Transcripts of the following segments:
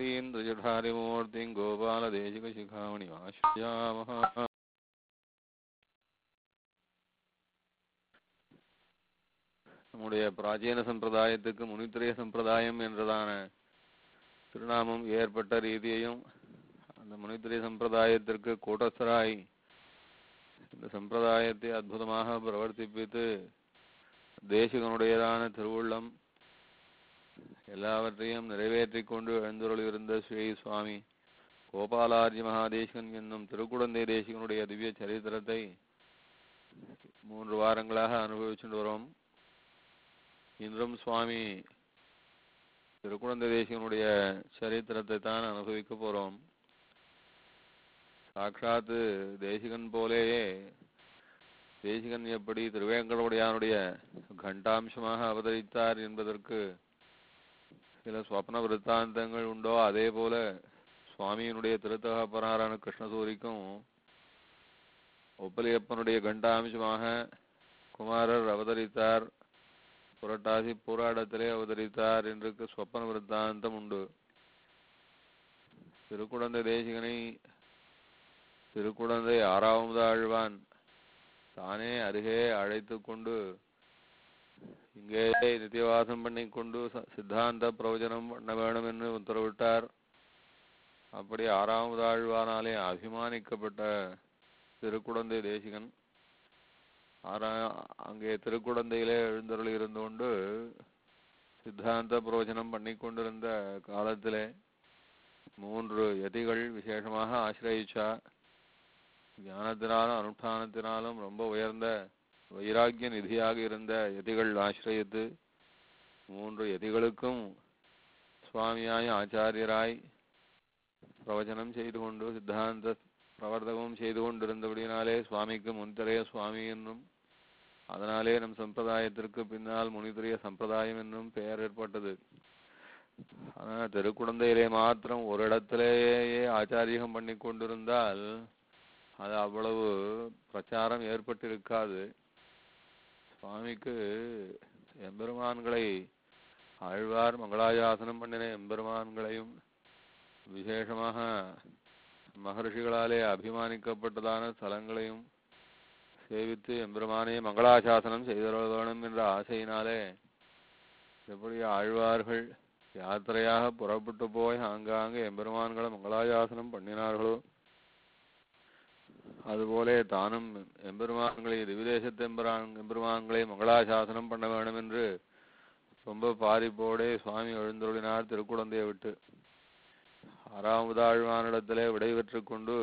यतीन्द्रजठारिमूर्तिं गोपालदेशिकशिखामणिमाश्रयामः நம்முடைய பிராச்சீன சம்பிரதாயத்துக்கு முனித்திரைய சம்பிரதாயம் என்றதான திருநாமம் ஏற்பட்ட ரீதியையும் அந்த முனித்திரைய சம்பிரதாயத்திற்கு கூட்டஸ்தராய் இந்த சம்பிரதாயத்தை அற்புதமாக பிரவர்த்திப்பித்து தேசிகனுடையதான திருவுள்ளம் எல்லாவற்றையும் நிறைவேற்றிக் கொண்டு எழுந்துருளிருந்த ஸ்ரீ சுவாமி கோபாலார்ஜி மகாதேசிகன் என்னும் திருக்குடந்தை தேசிகனுடைய திவ்ய சரித்திரத்தை மூன்று வாரங்களாக அனுபவிச்சுட்டு வரோம் இன்றும் சுவாமி திருக்குழந்தை தேசிகனுடைய சரித்திரத்தை தான் அனுபவிக்க போறோம் சாட்சாத்து தேசிகன் போலேயே தேசிகன் எப்படி திருவேங்கடவுடையானுடைய கண்டாம்சமாக அவதரித்தார் என்பதற்கு சில ஸ்வப்ன விருத்தாந்தங்கள் உண்டோ அதே போல சுவாமியினுடைய திருத்தகப்பனாரான கிருஷ்ணசூரிக்கும் ஒப்பலியப்பனுடைய கண்டாம்சமாக குமாரர் அவதரித்தார் புரட்டாசி போராட்டத்திலே அவதரித்தார் என்று சொப்பன விருத்தாந்தம் உண்டு திருக்குழந்தை தேசிகனை திருக்குழந்தை ஆறாவது ஆழ்வான் தானே அருகே அழைத்து கொண்டு இங்கே நித்தியவாசம் பண்ணி கொண்டு ச- சித்தாந்த பிரவச்சனம் பண்ண வேணும் என்று உத்தரவிட்டார் அப்படி ஆறாவது ஆழ்வானாலே அபிமானிக்கப்பட்ட திருக்குழந்தை தேசிகன் ஆறா அங்கே திருக்குடந்தையிலே எழுந்தருளி இருந்து கொண்டு சித்தாந்த பிரவச்சனம் பண்ணி கொண்டிருந்த காலத்திலே மூன்று யதிகள் விசேஷமாக ஆசிரயிச்சா ஞானத்தினாலும் அனுஷ்டானத்தினாலும் ரொம்ப உயர்ந்த வைராக்கிய நிதியாக இருந்த யதிகள் ஆசிரயித்து மூன்று யதிகளுக்கும் சுவாமியாய் ஆச்சாரியராய் பிரவச்சனம் செய்து கொண்டு சித்தாந்த பிரவர்த்தகம் செய்து கொண்டிருந்தபடினாலே சுவாமிக்கு முன்தரைய சுவாமி என்னும் அதனாலே நம் சம்பிரதாயத்திற்கு பின்னால் முனிதுரிய சம்பிரதாயம் என்னும் பெயர் ஏற்பட்டது ஆனா திருக்குழந்தையிலே மாத்திரம் ஒரு இடத்திலேயே ஆச்சாரியம் பண்ணி கொண்டிருந்தால் அது அவ்வளவு பிரச்சாரம் ஏற்பட்டிருக்காது சுவாமிக்கு எம்பெருமான்களை ஆழ்வார் மங்களாயாசனம் பண்ணின எம்பெருமான்களையும் விசேஷமாக மகர்ஷிகளாலே அபிமானிக்கப்பட்டதான ஸ்தலங்களையும் சேவித்து எம்பெருமானே மங்களாசாசனம் செய்தர வேணும் என்ற ஆசையினாலே எப்படி ஆழ்வார்கள் யாத்திரையாக புறப்பட்டு போய் ஆங்காங்கே எம்பெருமான்களை மங்களாசாசனம் பண்ணினார்களோ அதுபோலே தானும் எம்பெருமான்களை திவிதேசத்து எம்பெருமான் எம்பெருமான்களை மங்களாசாசனம் பண்ண வேண்டும் என்று ரொம்ப பாரிப்போடே சுவாமி எழுந்தருளினார் திருக்குழந்தையை விட்டு ஆறாவது ஆழ்வானிடத்திலே விடைபெற்றுக் கொண்டு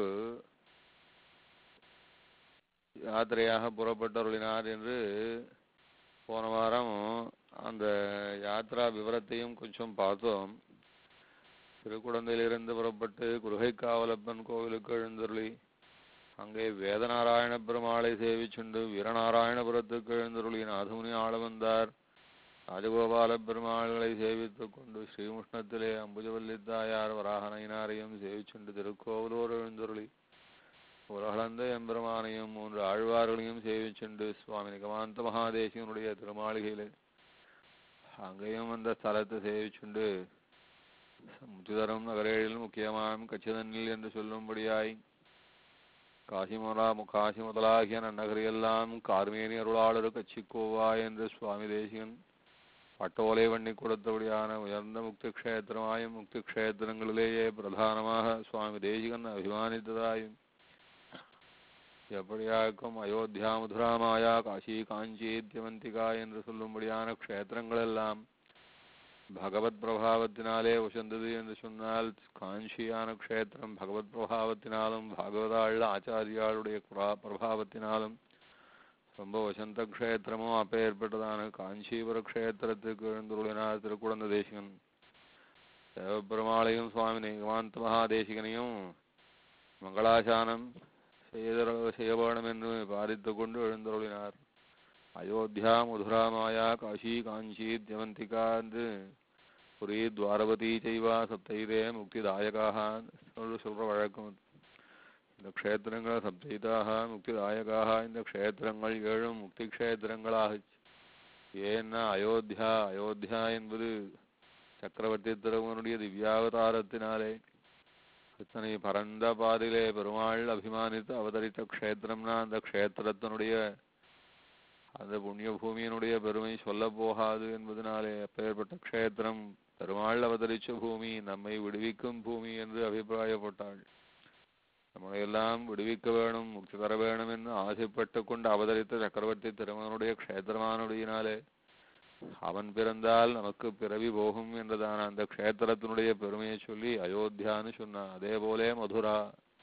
யாத்திரையாக புறப்பட்டருளினார் என்று போன வாரம் அந்த யாத்ரா விவரத்தையும் கொஞ்சம் பார்த்தோம் திருக்குடந்தையிலிருந்து புறப்பட்டு குருகைக்காவலப்பன் கோவிலுக்கு எழுந்தருளி அங்கே வேதநாராயண பெருமாளை சேவிச்சுண்டு வீரநாராயணபுரத்துக்கு எழுந்தருளி நாதமுனி ஆள வந்தார் ராஜகோபால பெருமாள்களை சேவித்துக் கொண்டு ஸ்ரீமுஷ்ணத்திலே அம்புஜவல்லி தாயார் வராகனையினாரையும் சேவிச்சுண்டு திருக்கோவிலூர் எழுந்தருளி உலகளந்த எம்பெருமானையும் மூன்று ஆழ்வார்களையும் சேவிச்சுண்டு சுவாமி நிகமாந்த மகாதேசியனுடைய திருமாளிகையிலே அங்கேயும் அந்த ஸ்தலத்தை சேவிச்சுண்டு முத்துதரம் நகரேழில் முக்கியமாம் கச்சிதனில் என்று சொல்லும்படியாய் காசிமுரா காசி முதலாகிய நன்னகரையெல்லாம் கார்மேனி அருளாளரு கச்சிக்கோவா என்று சுவாமி தேசிகன் பட்டோலை பண்ணி கொடுத்தபடியான உயர்ந்த முக்தி க்ஷேத்திரமாயும் முக்தி க்ஷேத்திரங்களிலேயே பிரதானமாக சுவாமி தேசிகன் அபிமானித்ததாயும் எப்படியாக்கும் அயோத்தியா மதுராமாயா காசி காஞ்சி தியவந்திகா என்று சொல்லும்படியான க்ஷேத்திரங்களெல்லாம் பகவத் பிரபாவத்தினாலே உசந்தது என்று சொன்னால் காஞ்சியான க்ஷேத்திரம் பகவத் பிரபாவத்தினாலும் பாகவதாள் ஆச்சாரியாளுடைய பிரா- பிரபாவத்தினாலும் ரொம்ப வசந்த க்ஷேத்திரமும் அப்பேற்பட்டதான காஞ்சிபுர க்ஷேத்திரத்துக்கு எழுந்துருளினார் திருக்குழந்த தேசிகன் தேவபெருமாளையும் சுவாமி நிகமாந்த மகாதேசிகனையும் மங்களாசானம் செய்த செய்ய வேணும் என்று பாதித்து கொண்டு எழுந்தருளினார் அயோத்தியா மதுரா மாயா காஷி காஞ்சி தியவந்திகா என்று புரி துவாரவதி செய்வா சப்தைதே முக்திதாயகாக சொல்லு சொல்ற வழக்கம் இந்த க்ஷேத்திரங்கள் சப்தைதாக முக்திதாயகாக இந்த க்ஷேத்திரங்கள் ஏழும் முக்தி க்ஷேத்திரங்களாக ஏன்னா அயோத்தியா அயோத்தியா என்பது சக்கரவர்த்தி திருமனுடைய திவ்யாவதாரத்தினாலே இத்தனை பரந்த பாதிலே பெருமாள் அபிமானித்து அவதரித்த க்ஷேத்திரம்னா அந்த க்ஷேத்திரத்தினுடைய அந்த புண்ணிய பூமியினுடைய பெருமை சொல்ல போகாது என்பதனாலே அப்பேற்பட்ட க்ஷேத்திரம் பெருமாள் அவதரிச்ச பூமி நம்மை விடுவிக்கும் பூமி என்று அபிப்பிராயப்பட்டாள் நம்மளையெல்லாம் விடுவிக்க வேணும் முக்தி தர வேணும் என்று ஆசைப்பட்டு கொண்டு அவதரித்த சக்கரவர்த்தி திருமகனுடைய க்ஷேத்திரமானுடையினாலே அவன் பிறந்தால் நமக்கு பிறவி போகும் என்றதான அந்த க்ஷேத்திரத்தினுடைய பெருமையை சொல்லி அயோத்தியான்னு சொன்னான் அதே போலே மதுரா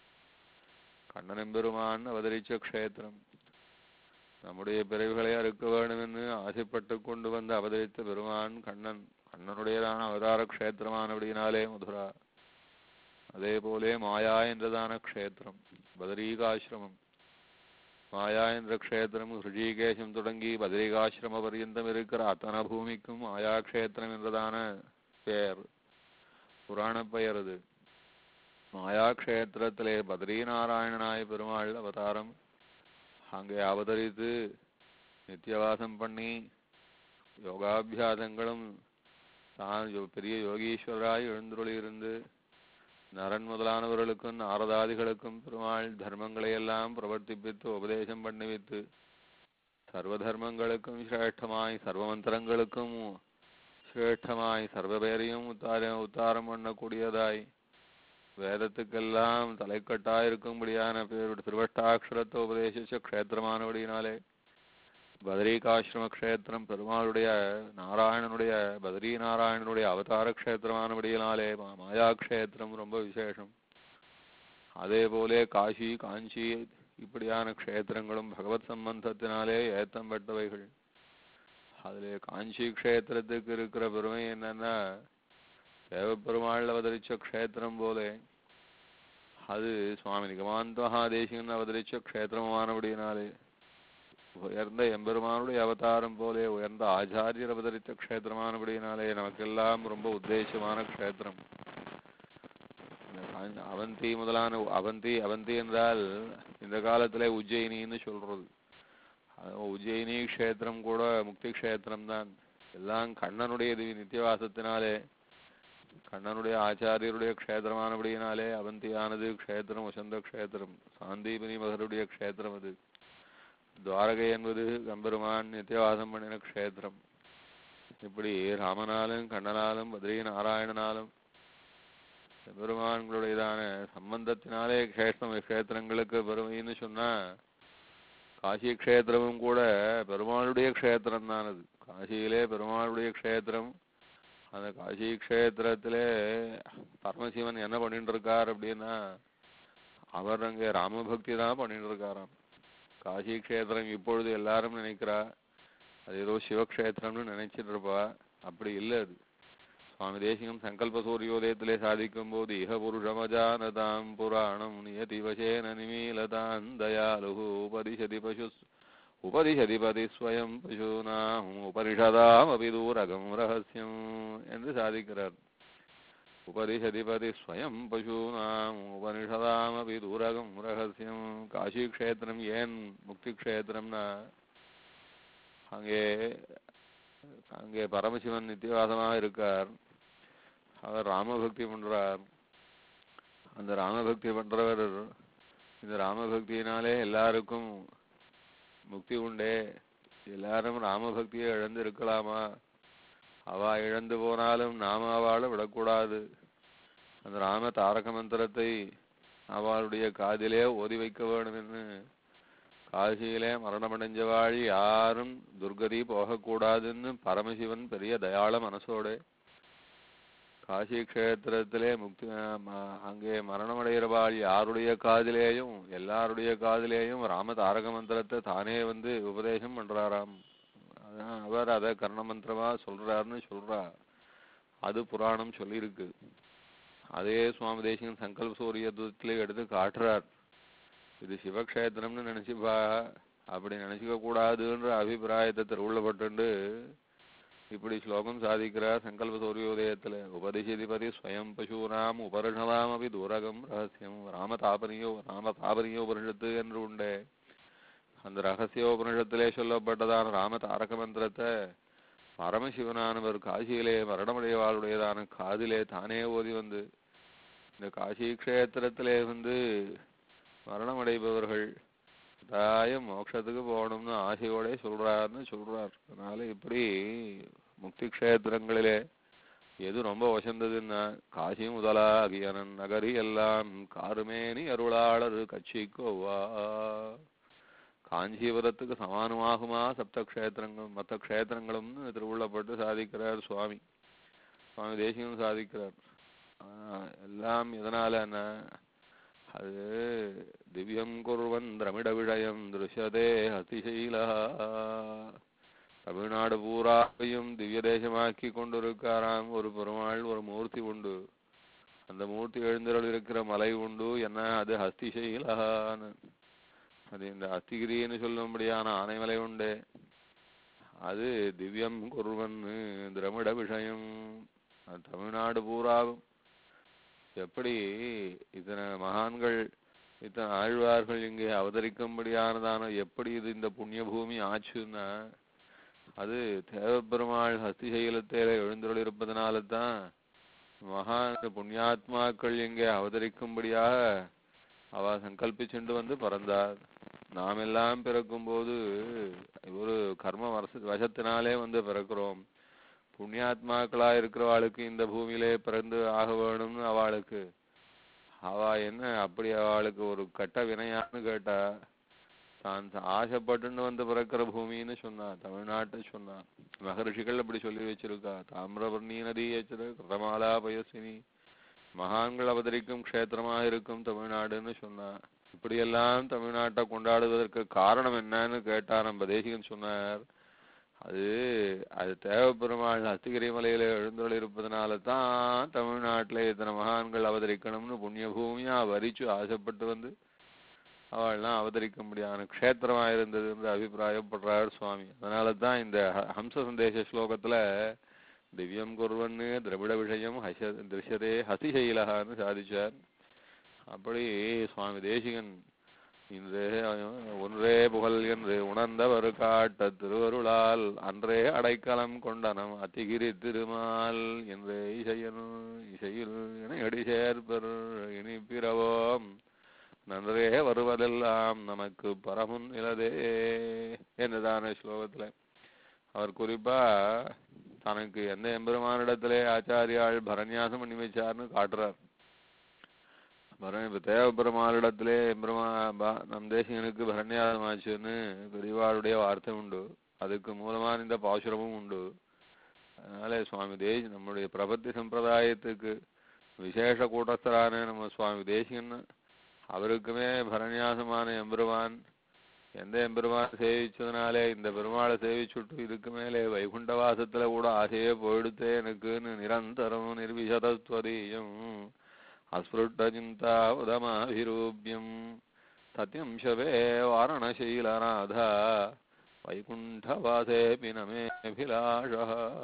கண்ணன் பெருமான் அவதரிச்ச க்ஷேத்திரம் நம்முடைய பிறவிகளை அறுக்க வேண்டும் என்று ஆசைப்பட்டு கொண்டு வந்து அவதரித்த பெருமான் கண்ணன் கண்ணனுடையதான அவதார க்ஷேத்திரமானபடியினாலே மதுரா அதே போலே மாயா என்றதான க்ஷேத்திரம் பதரீகாசிரமம் மாயா என்ற க்ஷேத்திரம் ஹிருஷிகேசம் தொடங்கி பதரிகாசிரம பர்யந்தம் இருக்கிற அத்தனை பூமிக்கும் மாயா க்ஷேத்திரம் என்றதான பெயர் புராண பெயர் அது மாயா க்ஷேத்திரத்திலே பத்ரிநாராயணனாய பெருமாள் அவதாரம் அங்கே அவதரித்து நித்தியவாசம் பண்ணி யோகாபியாசங்களும் தான் யோ- பெரிய யோகீஸ்வராய் எழுந்துருளியிருந்து நரன் முதலானவர்களுக்கும் நாரதாதிகளுக்கும் பெருமாள் தர்மங்களை எல்லாம் பிரவர்த்திப்பித்து உபதேசம் பண்ணிவித்து சர்வ தர்மங்களுக்கும் சிரேஷ்டமாய் சர்வ மந்திரங்களுக்கும் சிரேஷ்டமாய் சர்வ பேரையும் உத்தார உத்தாரம் பண்ணக்கூடியதாய் வேதத்துக்கெல்லாம் தலைக்கட்டாயிருக்கும்படியான பேருடைய திருவஷ்டாட்சரத்தை உபதேசிச்ச க்ஷேத்திரமானபடியினாலே பதரீகாசிரம க்ஷேத்திரம் பெருமாளுடைய நாராயணனுடைய பதரி நாராயணனுடைய அவதார க்ஷேத்திரமானபடியினாலே மா- மாயா க்ஷேத்திரம் ரொம்ப விசேஷம் அதே போலே காஷி காஞ்சி இப்படியான க்ஷேத்திரங்களும் பகவத் சம்பந்தத்தினாலே ஏத்தம் பெற்றவைகள் அதிலே காஞ்சி க்ஷேத்திரத்துக்கு இருக்கிற பெருமை என்னன்னா தேவப்பெருமாள் அவதரிச்ச க்ஷேத்திரம் போலே அது சுவாமி நிகமாந்த மகாதேசிகன் அவதரிச்ச க்ஷேத்திரமானபடியினாலே உயர்ந்த எம்பெருமானுடைய அவதாரம் போலே உயர்ந்த ஆச்சாரியர் அவதரித்த க்ஷேத்திரமானபடியினாலே நமக்கெல்லாம் ரொம்ப உத்தேசமான க்ஷேத்திரம் இந்த காஞ்சி- அவந்தி முதலான அவந்தி அவந்தி என்றால் இந்த காலத்திலே உஜ்ஜயினின்னு சொல்றது அது உஜ்ஜயினி க்ஷேத்திரம் கூட முக்தி க்ஷேத்திரம் தான் எல்லாம் கண்ணனுடைய திவ்ய நித்தியவாசத்தினாலே கண்ணனுடைய ஆச்சாரியருடைய க்ஷேத்திரமானபடியினாலே அவந்தியானது க்ஷேத்திரம் வசந்த க்ஷேத்திரம் சாந்தீபனி மகருடைய க்ஷேத்திரம் அது துவாரகை என்பது கம்பெருமான் நித்தியவாசம் பண்ணின க்ஷேத்திரம் இப்படி ராமனாலும் கண்ணனாலும் பத்ரி நாராயணனாலும் பெருமான்களுடையதான சம்பந்தத்தினாலே க்ஷேத்திரம் க்ஷேத்திரங்களுக்கு பெருமைன்னு சொன்னா காசி க்ஷேத்திரமும் கூட பெருமாளுடைய க்ஷேத்திரம் தான் அது காசியிலே பெருமாளுடைய க்ஷேத்திரம் அந்த காசி க்ஷேத்திரத்திலே பரமசிவன் என்ன பண்ணிட்டு இருக்கார் அப்படின்னா அவர் அங்கே ராமபக்தி தான் பண்ணிட்டு இருக்காராம் காசி க்ஷேத்திரம் இப்பொழுது எல்லாரும் நினைக்கிறா அது ஏதோ சிவக்ஷேத்திரம்னு நினைச்சிட்டு இருப்பா அப்படி இல்லை அது சுவாமி தேசிகம் சங்கல்ப சூரியோதயத்திலே சாதிக்கும் போது இஹ புருஷமஜானதாம் புராணம் நியதி வசேன நிமீலதாம் தயாலு உபதிஷதி பசு உபதிஷதி பதி ஸ்வயம் பசூனாம் உபனிஷதாம் அபி தூரகம் ரகசியம் என்று சாதிக்கிறார் உபதிஷதி பதி ஸ்வயம் பசூனாம் உபனிஷதாம் அபி தூரகம் ரகசியம் காசி க்ஷேத்திரம் ஏன் முக்தி க்ஷேத்திரம்னா அங்கே அங்கே பரமசிவன் நித்தியவாசமாக இருக்கார் அவர் ராமபக்தி பண்றார் அந்த ராமபக்தி பண்றவர் இந்த ராமபக்தியினாலே எல்லாருக்கும் முக்தி உண்டே எல்லாரும் ராமபக்தியை இழந்து இருக்கலாமா அவ இழந்து போனாலும் நாம அவளை விடக்கூடாது அந்த ராம தாரக மந்திரத்தை அவளுடைய காதிலே ஓதி வைக்க வேணும்னு காசியிலே மரணமடைஞ்சவாழி யாரும் துர்கதி போகக்கூடாதுன்னு பரமசிவன் பெரிய தயாள மனசோட காசி க்ஷேத்திரத்திலே முக்தி அஹ் ம- அங்கே மரணமடைகிறவாள் யாருடைய காதிலேயும் எல்லாருடைய காதிலேயும் ராம தாரக மந்திரத்தை தானே வந்து உபதேசம் பண்றாராம் அதான் அவர் அதை கர்ண மந்திரமா சொல்றாருன்னு சொல்றா அது புராணம் சொல்லியிருக்கு அதே சுவாமி தேசிகன் சங்கல்ப சூரியத்திலே எடுத்து காட்டுறார் இது சிவக்ஷேத்திரம்னு நினைச்சுப்பா அப்படி நினைச்சுக்க கூடாதுன்ற அபிப்பிராயத்தை திருவுள்ளப்பட்டு இப்படி ஸ்லோகம் சாதிக்கிறார் சங்கல்ப சூரியோதயத்துல உபதிஷதிபதி ஸ்வயம் பசூனாம் உபரிஷதாம் அபி தூரகம் ரகசியம் ராமதாபனியோ ராமதாபனியோ உபனிஷத்து என்று உண்டே அந்த ரகசிய உபனிஷத்திலே சொல்லப்பட்டதான ராம தாரக மந்திரத்தை பரமசிவனானவர் காசியிலே மரணமடைவாளுடையதான காதிலே தானே ஓதி வந்து இந்த காசி க்ஷேத்திரத்திலே வந்து மரணமடைபவர்கள் கட்டாயம் மோட்சத்துக்கு போகணும்னு ஆசையோட சொல்றாருன்னு சொல்றார் அதனால இப்படி முக்தி க்ஷேத்திரங்களிலே எது ரொம்ப வசந்ததுன்னா காசி முதலாகிய நகரி எல்லாம் காருமேனி அருளாளர் கட்சிக்கோவா காஞ்சிபுரத்துக்கு சமானமாகுமா சப்த க்ஷேத்திரங்கள் மற்ற க்ஷேத்திரங்களும்னு திருவுள்ளப்பட்டு சாதிக்கிறார் சுவாமி சுவாமி தேசியம் சாதிக்கிறார் ஆஹ் எல்லாம் எதனாலன்னா அது திவ்யம் குர்வன் திரமிட விடயம் திருஷதே அதிசைலா தமிழ்நாடு பூராவையும் திவ்ய தேசமாக்கி கொண்டிருக்காராம் ஒரு பெருமாள் ஒரு மூர்த்தி உண்டு அந்த மூர்த்தி எழுந்தருள் இருக்கிற மலை உண்டு என்ன அது ஹஸ்திசைலான்னு அது இந்த அஸ்திகிரின்னு சொல்லும்படியான ஆனைமலை உண்டு அது திவ்யம் குர்வன் திரமிட விஷயம் அது தமிழ்நாடு பூராவும் எப்படி இத்தனை மகான்கள் இத்தனை ஆழ்வார்கள் இங்கே அவதரிக்கும்படியானதான எப்படி இது இந்த புண்ணிய பூமி ஆச்சுன்னா அது தேவப்பெருமாள் ஹஸ்திசைலத்தில எழுந்தருள் இருப்பதனால தான் மகான் புண்ணியாத்மாக்கள் இங்கே அவதரிக்கும்படியாக அவ சங்கல்பிச்சுண்டு வந்து பிறந்தார் நாம் எல்லாம் பிறக்கும்போது ஒரு கர்ம வருஷ வசத்தினாலே வந்து பிறக்கிறோம் புண்ணியாத்மாக்களா இருக்கிறவாளுக்கு இந்த பூமியிலே பிறந்து ஆக வேணும்னு அவளுக்கு அவ என்ன அப்படி அவளுக்கு ஒரு கட்ட வினையான்னு கேட்டா தான் ஆசைப்பட்டுன்னு வந்து பிறக்கிற பூமின்னு சொன்னா தமிழ்நாட்டை சொன்னா மகரிஷிகள் அப்படி சொல்லி வச்சிருக்கா தாமிரபர்ணி நதி கிருதமாலா பயசினி மகான்கள் அவதரிக்கும் க்ஷேத்திரமாக இருக்கும் தமிழ்நாடுன்னு சொன்னா இப்படியெல்லாம் தமிழ்நாட்டை கொண்டாடுவதற்கு காரணம் என்னன்னு கேட்டா நம்ம தேசிகன் சொன்னார் அது அது தேவப்பெருமாள் அஸ்திகிரி மலையில எழுந்தருள் இருப்பதனால தான் தமிழ்நாட்டுல இத்தனை மகான்கள் அவதரிக்கணும்னு புண்ணிய பூமியா வரிச்சு ஆசைப்பட்டு வந்து அவள்லாம் அவதரிக்க முடியாத க்ஷேத்திரமா இருந்தது என்று அபிப்பிராயப்படுறார் சுவாமி அதனால தான் இந்த ஹ- ஹம்ச சந்தேச ஸ்லோகத்துல திவ்யம் குர்வன்னு திரவிட விஷயம் ஹச திருஷதே ஹசிசைலகான்னு சாதிச்சார் அப்படி சுவாமி தேசிகன் இன்றே ஒன்றே புகழ் என்று உணர்ந்தவர் காட்ட திருவருளால் அன்றே அடைக்கலம் கொண்டனம் அத்திகிரி திருமால் என்றே இசையல் இசையில் என எடி சேர்ப்பர் இனி பிறவோம் நன்றே வருவதெல்லாம் நமக்கு பரமுன் இலதே என்றுதான ஸ்லோகத்துல அவர் குறிப்பா தனக்கு எந்த எம்பெருமானிடத்திலே ஆச்சாரியாள் பரநியாசம் பண்ணி வச்சார்னு காட்டுறார் பரண இப்ப தேவபெருமானிடத்திலே எம்பெருமா பா- நம் தேசிகனுக்கு பரநியாசம் ஆச்சுன்னு பெரியவாளுடைய வார்த்தை உண்டு அதுக்கு மூலமான இந்த பாசுரமும் உண்டு அதனால சுவாமி தேசி நம்முடைய பிரபத்தி சம்பிரதாயத்துக்கு விசேஷ கூட்டஸ்தரான நம்ம சுவாமி தேசிகன் அவருக்குமே பரநியாசமான எம்பெருமான் எந்த எம்பெருமான் சேவிச்சதுனாலே இந்த பெருமாளை சேவிச்சுட்டு இதுக்கு மேலே வைகுண்ட வாசத்துல கூட ஆசையே போயிடுத்தே எனக்குன்னு நிரந்தரம் நிர்விசதஸ்வதீயம் அஸ்புட்ட உதமாபிரூபியம் சத்யம் சவே வாரணசீலநாத வைகுண்டவாசே பினமே அபிலாஷா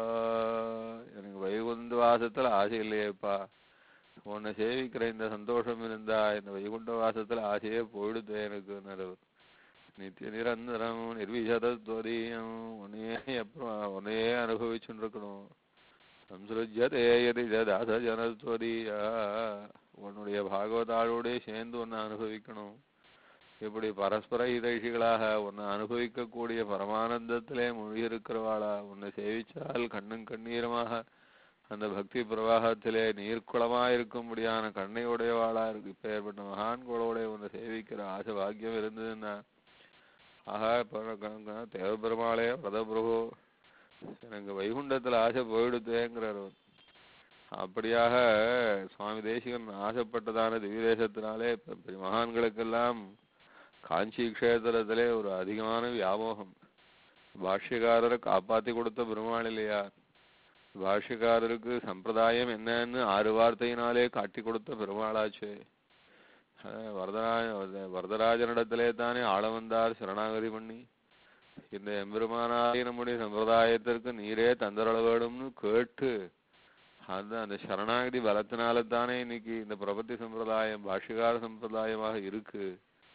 எனக்கு வைகுண்ட வாசத்துல ஆசை இல்லையேப்பா உன்னை சேவிக்கிற இந்த சந்தோஷம் இருந்தா இந்த வைகுண்ட வாசத்துல ஆசையே போயிடுது எனக்கு நித்திய நிரந்தரம் நிர்விசதத்வதீயம் உன்னையே அப்புறம் உன்னையே அனுபவிச்சுட்டு இருக்கணும் சம்சிருஜ்யதே எதி தாச ஜனத்வதீயா உன்னுடைய பாகவதாளோடே சேர்ந்து உன்னை அனுபவிக்கணும் இப்படி பரஸ்பர இதழ்ச்சிகளாக உன்னை அனுபவிக்கக்கூடிய பரமானந்தத்திலே மூழ்கியிருக்கிறவாளா உன்னை சேவிச்சால் கண்ணும் கண்ணீருமாக அந்த பக்தி பிரவாகத்திலே நீர்க்குளமா இருக்கும்படியான கண்ணை உடையவாளா இருக்கு இப்ப ஏற்பட்ட மகான்களோட உன்னை சேவிக்கிற ஆசை பாக்கியம் இருந்ததுன்னா ஆஹா இப்ப தேவபெருமாளே பிரதபிரபு எனக்கு வைகுண்டத்துல ஆசை போயிடுதேங்கிறார் அவர். அப்படியாக சுவாமி தேசிகன் ஆசைப்பட்டதான திவ்யதேசத்தினாலே இப்ப பெரிய மகான்களுக்கெல்லாம் காஞ்சி க்ஷேத்திரத்திலே ஒரு அதிகமான வியாமோகம் பாஷ்யக்காரரை காப்பாத்தி கொடுத்த பெருமாள் இல்லையா பாஷ்யக்காரருக்கு சம்பிரதாயம் என்னன்னு ஆறு வார்த்தையினாலே காட்டி கொடுத்த பெருமாளாச்சு அஹ் வரதராஜ வரதராஜனிடத்திலே தானே ஆள வந்தார் சரணாகதி பண்ணி இந்த எம்பெருமானாய் நம்முடைய சம்பிரதாயத்திற்கு நீரே தந்தரள வேணும்னு கேட்டு அந்த அந்த சரணாகதி பலத்தினால தானே இன்னைக்கு இந்த பிரபத்தி சம்பிரதாயம் பாஷ்யகார சம்பிரதாயமாக இருக்கு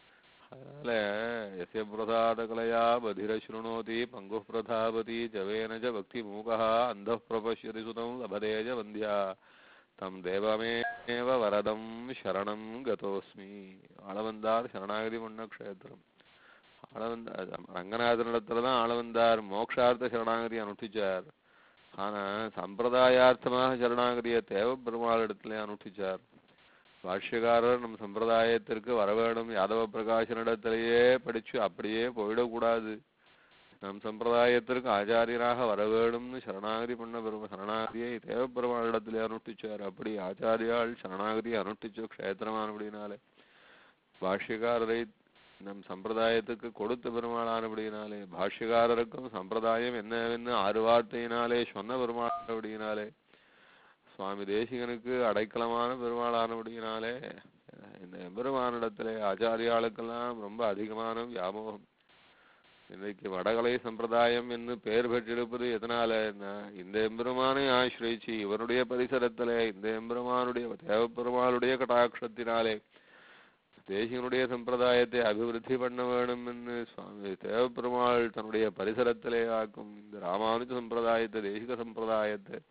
அதனால எஸ்ய பிரசாத கலையா பதிர ஸ்ருணோதி பங்கு பிரதாபதி ஜவேன ஜ பக்தி மூகா அந்த பிரபஷ்யதி சுதம் லபதேஜ வந்தியா தம் தேவமேவ வரதம் சரணம் கதோஸ்மி ஆளவந்தார் சரணாகதி பண்ண க்ஷேத்திரம் ஆளவந்தார் ரங்கநாதனிடத்துல தான் ஆளவந்தார் மோக்ஷார்த்த சரணாகதி அனுஷ்டிச்சார் ஆனா சம்பிரதாயார்த்தமாக சரணாகதியை தேவ பெருமாளிடத்துல அனுஷ்டிச்சார் பாஷ்யக்காரர் நம் சம்பிரதாயத்திற்கு வரவேணும் யாதவ பிரகாசனிடத்திலேயே படிச்சு அப்படியே போயிடக்கூடாது நம் சம்பிரதாயத்திற்கு ஆச்சாரியராக வரவேணும்னு சரணாகதி பண்ண பெரும சரணாகதியை தேவ பெருமாளிடத்திலே அனுஷ்டிச்சார் அப்படி ஆச்சாரியால் சரணாகதியை அனுஷ்டிச்ச க்ஷேத்திரமானபடினாலே பாஷ்யக்காரரை நம் சம்பிரதாயத்துக்கு கொடுத்த பெருமாளானபடியினாலே பாஷ்யக்காரருக்கும் சம்பிரதாயம் என்னவென்னு ஆறு வார்த்தையினாலே சொன்ன பெருமாளானபடியினாலே சுவாமி தேசிகனுக்கு அடைக்கலமான பெருமாளானபடியினாலே இந்த எம்பெருமானிடத்திலே ஆச்சாரியாளுக்கெல்லாம் ரொம்ப அதிகமான வியாமோகம் இன்னைக்கு வடகலை சம்பிரதாயம் என்று பெயர் பெற்றிருப்பது எதனால இந்த எம்பெருமானை ஆசிரியிச்சு இவனுடைய பரிசரத்திலே இந்த எம்பெருமானுடைய தேவப்பெருமாளுடைய கடாட்சத்தினாலே தேசிகனுடைய சம்பிரதாயத்தை அபிவிருத்தி பண்ண வேண்டும் என்று சுவாமி தேவப்பெருமாள் தன்னுடைய பரிசரத்திலே ஆக்கும் இந்த ராமானுஜ சம்பிரதாயத்தை தேசிக சம்பிரதாயத்தை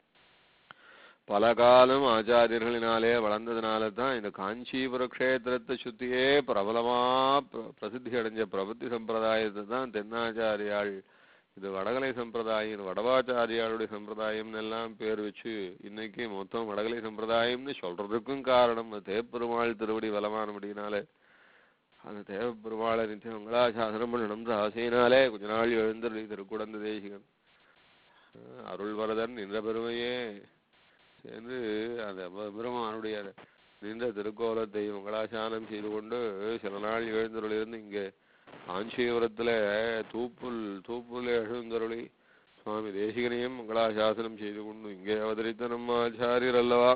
பல காலம் ஆச்சாரியர்களினாலே வளர்ந்ததுனால தான் இந்த காஞ்சிபுர க்ஷேத்திரத்தை சுத்தியே பிரபலமா பிர- பிரசித்தி அடைஞ்ச பிரபத்தி சம்பிரதாயத்தை தான் தென்னாச்சாரியாள் இது வடகலை சம்பிரதாயம் வடவாச்சாரியாளுடைய சம்பிரதாயம்னு எல்லாம் பேர் வச்சு இன்னைக்கு மொத்தம் வடகலை சம்பிரதாயம்னு சொல்றதுக்கும் காரணம் அந்த தேவப்பெருமாள் திருவடி பலமானபடினாலே அந்த தேவப்பெருமாளை நித்தியம் மங்களாசாசனம் பண்ணணும் ஆசையினாலே கொஞ்ச நாள் எழுந்தருளி திருக்குடந்த தேசிகன் அஹ் அருள் வரதன் நின்ற பெருமையே என்று அந்த பெ- பெருமானுடைய நின்ற திருக்கோலத்தை மங்களாசானம் செய்து கொண்டு சில நாள் எழுந்தருளிருந்து இங்கே காஞ்சிபுரத்துல தூப்புல் தூப்புல எழுந்தருளி சுவாமி தேசிகனையும் மங்களாசாசனம் செய்து கொண்டு இங்கே அவதரித்த நம்ம ஆச்சாரியர் அல்லவா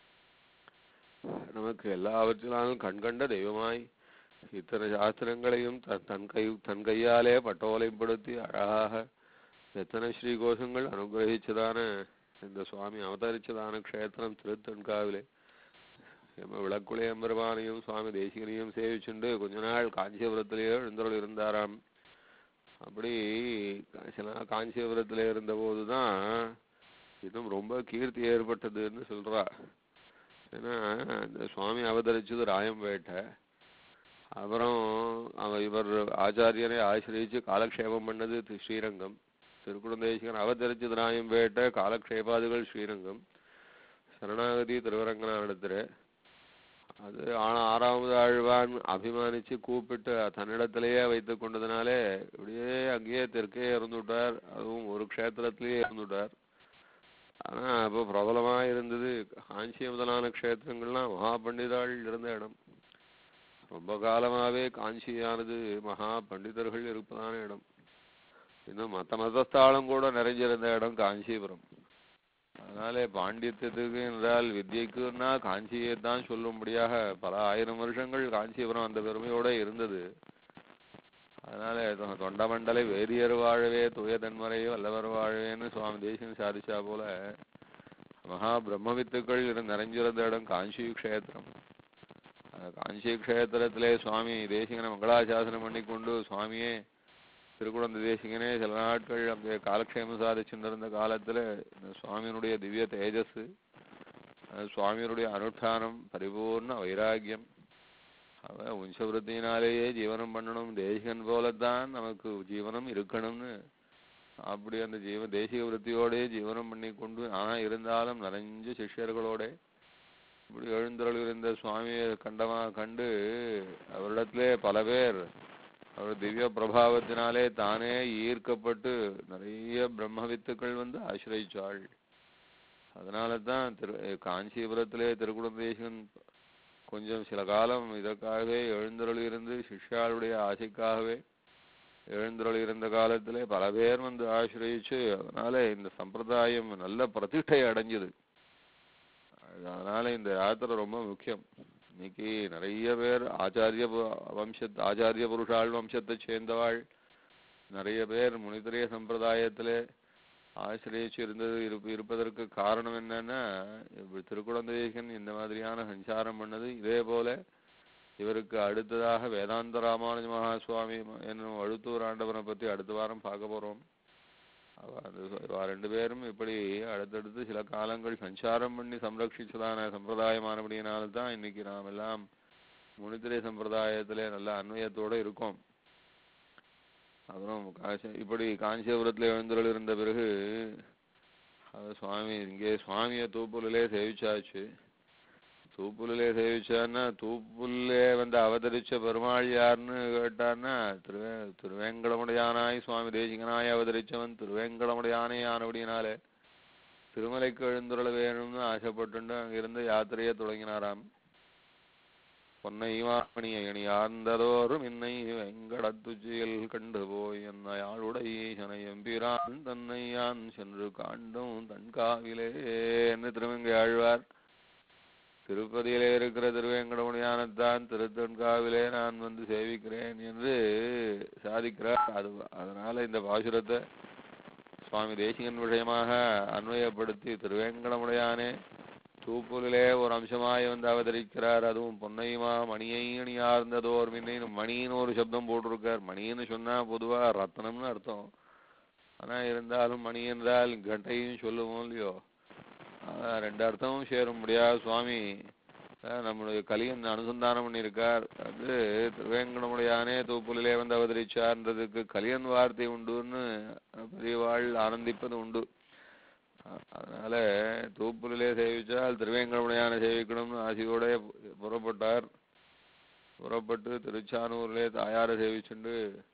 நமக்கு எல்லாவற்றினாலும் கண்கண்ட தெய்வமாய் இத்தனை சாஸ்திரங்களையும் தன் தன் கை தன் கையாலே பட்டோலைப்படுத்தி அழகாக எத்தனை ஸ்ரீகோஷங்கள் அனுகிரகிச்சதான இந்த சுவாமி அவதரிச்சதான க்ஷேத்திரம் திருத்தன்காவிலே எம்ம விளக்குளே எம்பெருமானையும் சுவாமி தேசிகனையும் சேவிச்சுண்டு கொஞ்ச நாள் காஞ்சிபுரத்திலேயே எழுந்தருள் இருந்தாராம் அப்படி கா- சில நாள் காஞ்சிபுரத்திலே இருந்தபோது தான் இன்னும் ரொம்ப கீர்த்தி ஏற்பட்டதுன்னு சொல்றா ஏன்னா இந்த சுவாமி அவதரிச்சது ராயம்பேட்டை அப்புறம் அவ இவர் ஆச்சாரியனை ஆசிரியச்சு காலக்ஷேபம் பண்ணது தி- ஸ்ரீரங்கம் திருக்குடந்தேசிகன் அவதரிச்சது ராயம்பேட்டை காலக்ஷேபாதிகள் ஸ்ரீரங்கம் சரணாகதி திருவரங்கநாதத்துல அது ஆனா ஆறாவது ஆழ்வான் அபிமானிச்சு கூப்பிட்டு தன்னிடத்திலேயே வைத்துக் கொண்டதுனாலே இப்படியே அங்கேயே தெற்கே இருந்துட்டார் அதுவும் ஒரு க்ஷேத்திரத்திலேயே இருந்துட்டார் ஆனா அப்போ பிரபலமா இருந்தது காஞ்சி முதலான க்ஷேத்திரங்கள்லாம் மகா பண்டிதாள் இருந்த இடம் ரொம்ப காலமாவே காஞ்சியானது மகா பண்டிதர்கள் இருப்பதான இடம் இன்னும் மத்த மதஸ்தாலம் கூட நிறைஞ்சிருந்த இடம் காஞ்சிபுரம் அதனாலே பாண்டித்யத்துக்கு என்றால் வித்யைக்குன்னா காஞ்சியை தான் சொல்லும்படியாக பல ஆயிரம் வருஷங்கள் காஞ்சிபுரம் அந்த பெருமையோட இருந்தது அதனால தொ- தொண்டமண்டலை வேதியர் வாழவே தூய தன்மறை வல்லவர் வாழவேன்னு சுவாமி தேசியம் சாதிச்சா போல மகா பிரம்மவித்துக்கள் இரு நிறைஞ்சிருந்த இடம் காஞ்சி க்ஷேத்திரம் அந்த காஞ்சி க்ஷேத்திரத்திலே சுவாமி தேசிகனை மங்களாசாசனம் பண்ணி கொண்டு சுவாமியே திருக்குடந்த தேசிகனே சில நாட்கள் அங்கே காலக்ஷேமம் சாதிச்சுருந்த காலத்துல இந்த சுவாமியினுடைய திவ்ய தேஜஸ் அது சுவாமியினுடைய அனுஷ்டானம் பரிபூர்ண வைராக்கியம் அவ உஞ்சவருத்தினாலேயே ஜீவனம் பண்ணணும் தேசிகன் போலத்தான் நமக்கு ஜீவனம் இருக்கணும்னு அப்படி அந்த ஜீவ தேசிக விருத்தியோடே ஜீவனம் பண்ணி கொண்டு ஆனா இருந்தாலும் நிறைஞ்ச சிஷ்யர்களோட இப்படி எழுந்தருள் இருந்த சுவாமியை கண்டமா கண்டு அவரிடத்திலே பல பேர் அவர் திவ்ய பிரபாவத்தினாலே தானே ஈர்க்கப்பட்டு நிறைய பிரம்ம வித்துக்கள் வந்து ஆசிரயிச்சாள் அதனால தான் திரு காஞ்சிபுரத்திலே திருக்குடந்தேசன் கொஞ்சம் சில காலம் இதற்காகவே எழுந்தருள் இருந்து சிஷ்யாளுடைய ஆசைக்காகவே எழுந்தருள் இருந்த காலத்திலே பல பேர் வந்து ஆசிரயிச்சு அதனால இந்த சம்பிரதாயம் நல்ல பிரதிஷ்டை அடைஞ்சது அதனால இந்த யாத்திரை ரொம்ப முக்கியம் இன்னைக்கு நிறைய பேர் ஆச்சாரிய பு- வம்ச ஆச்சாரிய புருஷாள் வம்சத்தை சேர்ந்தவாள் நிறைய பேர் முனித்திரைய சம்பிரதாயத்திலே ஆசிரியச்சு இருந்தது இருப்ப இருப்பதற்கு காரணம் என்னன்னா இப்படி திருக்குழந்தைகன் இந்த மாதிரியான சஞ்சாரம் பண்ணது இதே போல இவருக்கு அடுத்ததாக வேதாந்த ராமானுஜ மகா சுவாமி என்னும் வழுத்தூர் ஆண்டவனை பத்தி அடுத்த வாரம் பார்க்க போறோம் அவ அந்த- இவ ரெண்டு பேரும் இப்படி அடுத்தடுத்து சில காலங்கள் சஞ்சாரம் பண்ணி சம்ரட்சிச்சதான சம்பிரதாயமானபடியினால்தான் இன்னைக்கு நாம் எல்லாம் முனித்திரை சம்பிரதாயத்திலே நல்ல அன்வயத்தோட இருக்கோம் அப்புறம் காசி- இப்படி காஞ்சிபுரத்தில் எழுந்தருள் இருந்த பிறகு அது சுவாமி இங்கே சுவாமியை தூப்புலிலே சேவிச்சாச்சு தூப்புலிலே சேவிச்சான்னா தூப்புலே வந்து அவதரிச்ச பெருமாள் யாருன்னு கேட்டான்னா திருவே திருவேங்கடமுடையானாய் சுவாமி தேசிகனாய் அவதரிச்சவன் திருவேங்கடமுடையானே ஆனபடினாலே திருமலைக்கு எழுந்துருள வேணும்னு ஆசைப்பட்டுண்டு அங்கிருந்து யாத்திரையை தொடங்கினாராம் பொன்னைவாமணியை அணியார்ந்ததோறும் இன்னை வெங்கடத்துச்சியில் கண்டு போய் என்ன யாழுடை ஈசனை எம்பிரான் தன்னை யான் சென்று காண்டும் தன்காவிலே என்று திருமங்கை ஆழ்வார் திருப்பதியிலே இருக்கிற திருவேங்கடமுடியானத்தான் திருத்தன்காவிலே நான் வந்து சேவிக்கிறேன் என்று சாதிக்கிறார் அது அதனால இந்த பாசுரத்தை சுவாமி தேசிகன் விஷயமாக அன்வயப்படுத்தி திருவேங்கடமுடையானே தூப்புலிலே ஒரு அம்சமாய் வந்து அவதரிக்கிறார் அதுவும் பொன்னையுமா மணியை அணியார்ந்ததோர் மின்னை மணின்னு ஒரு சப்தம் போட்டிருக்கார் மணின்னு சொன்னா பொதுவா ரத்னம்னு அர்த்தம் ஆனா இருந்தாலும் மணி என்றால் கட்டையும் சொல்லுவோம் இல்லையோ அதான் ரெண்டு அர்த்தமும் சேர முடியாது சுவாமி அஹ் நம்முடைய கலியன் அனுசந்தானம் பண்ணியிருக்கார் அது திருவேங்கடமுடையானே தூப்புலிலே வந்து அவதரிச்சார்ன்றதுக்கு கலியன் வார்த்தை உண்டுன்னு பெரியவாள் ஆனந்திப்பது உண்டு அ- அதனால தூப்புலிலே சேவிச்சால் திருவேங்கடமுடையான சேவிக்கணும்னு ஆசையோட புறப்பட்டார் புறப்பட்டு திருச்சானூரிலே தாயாரை சேவிச்சுண்டு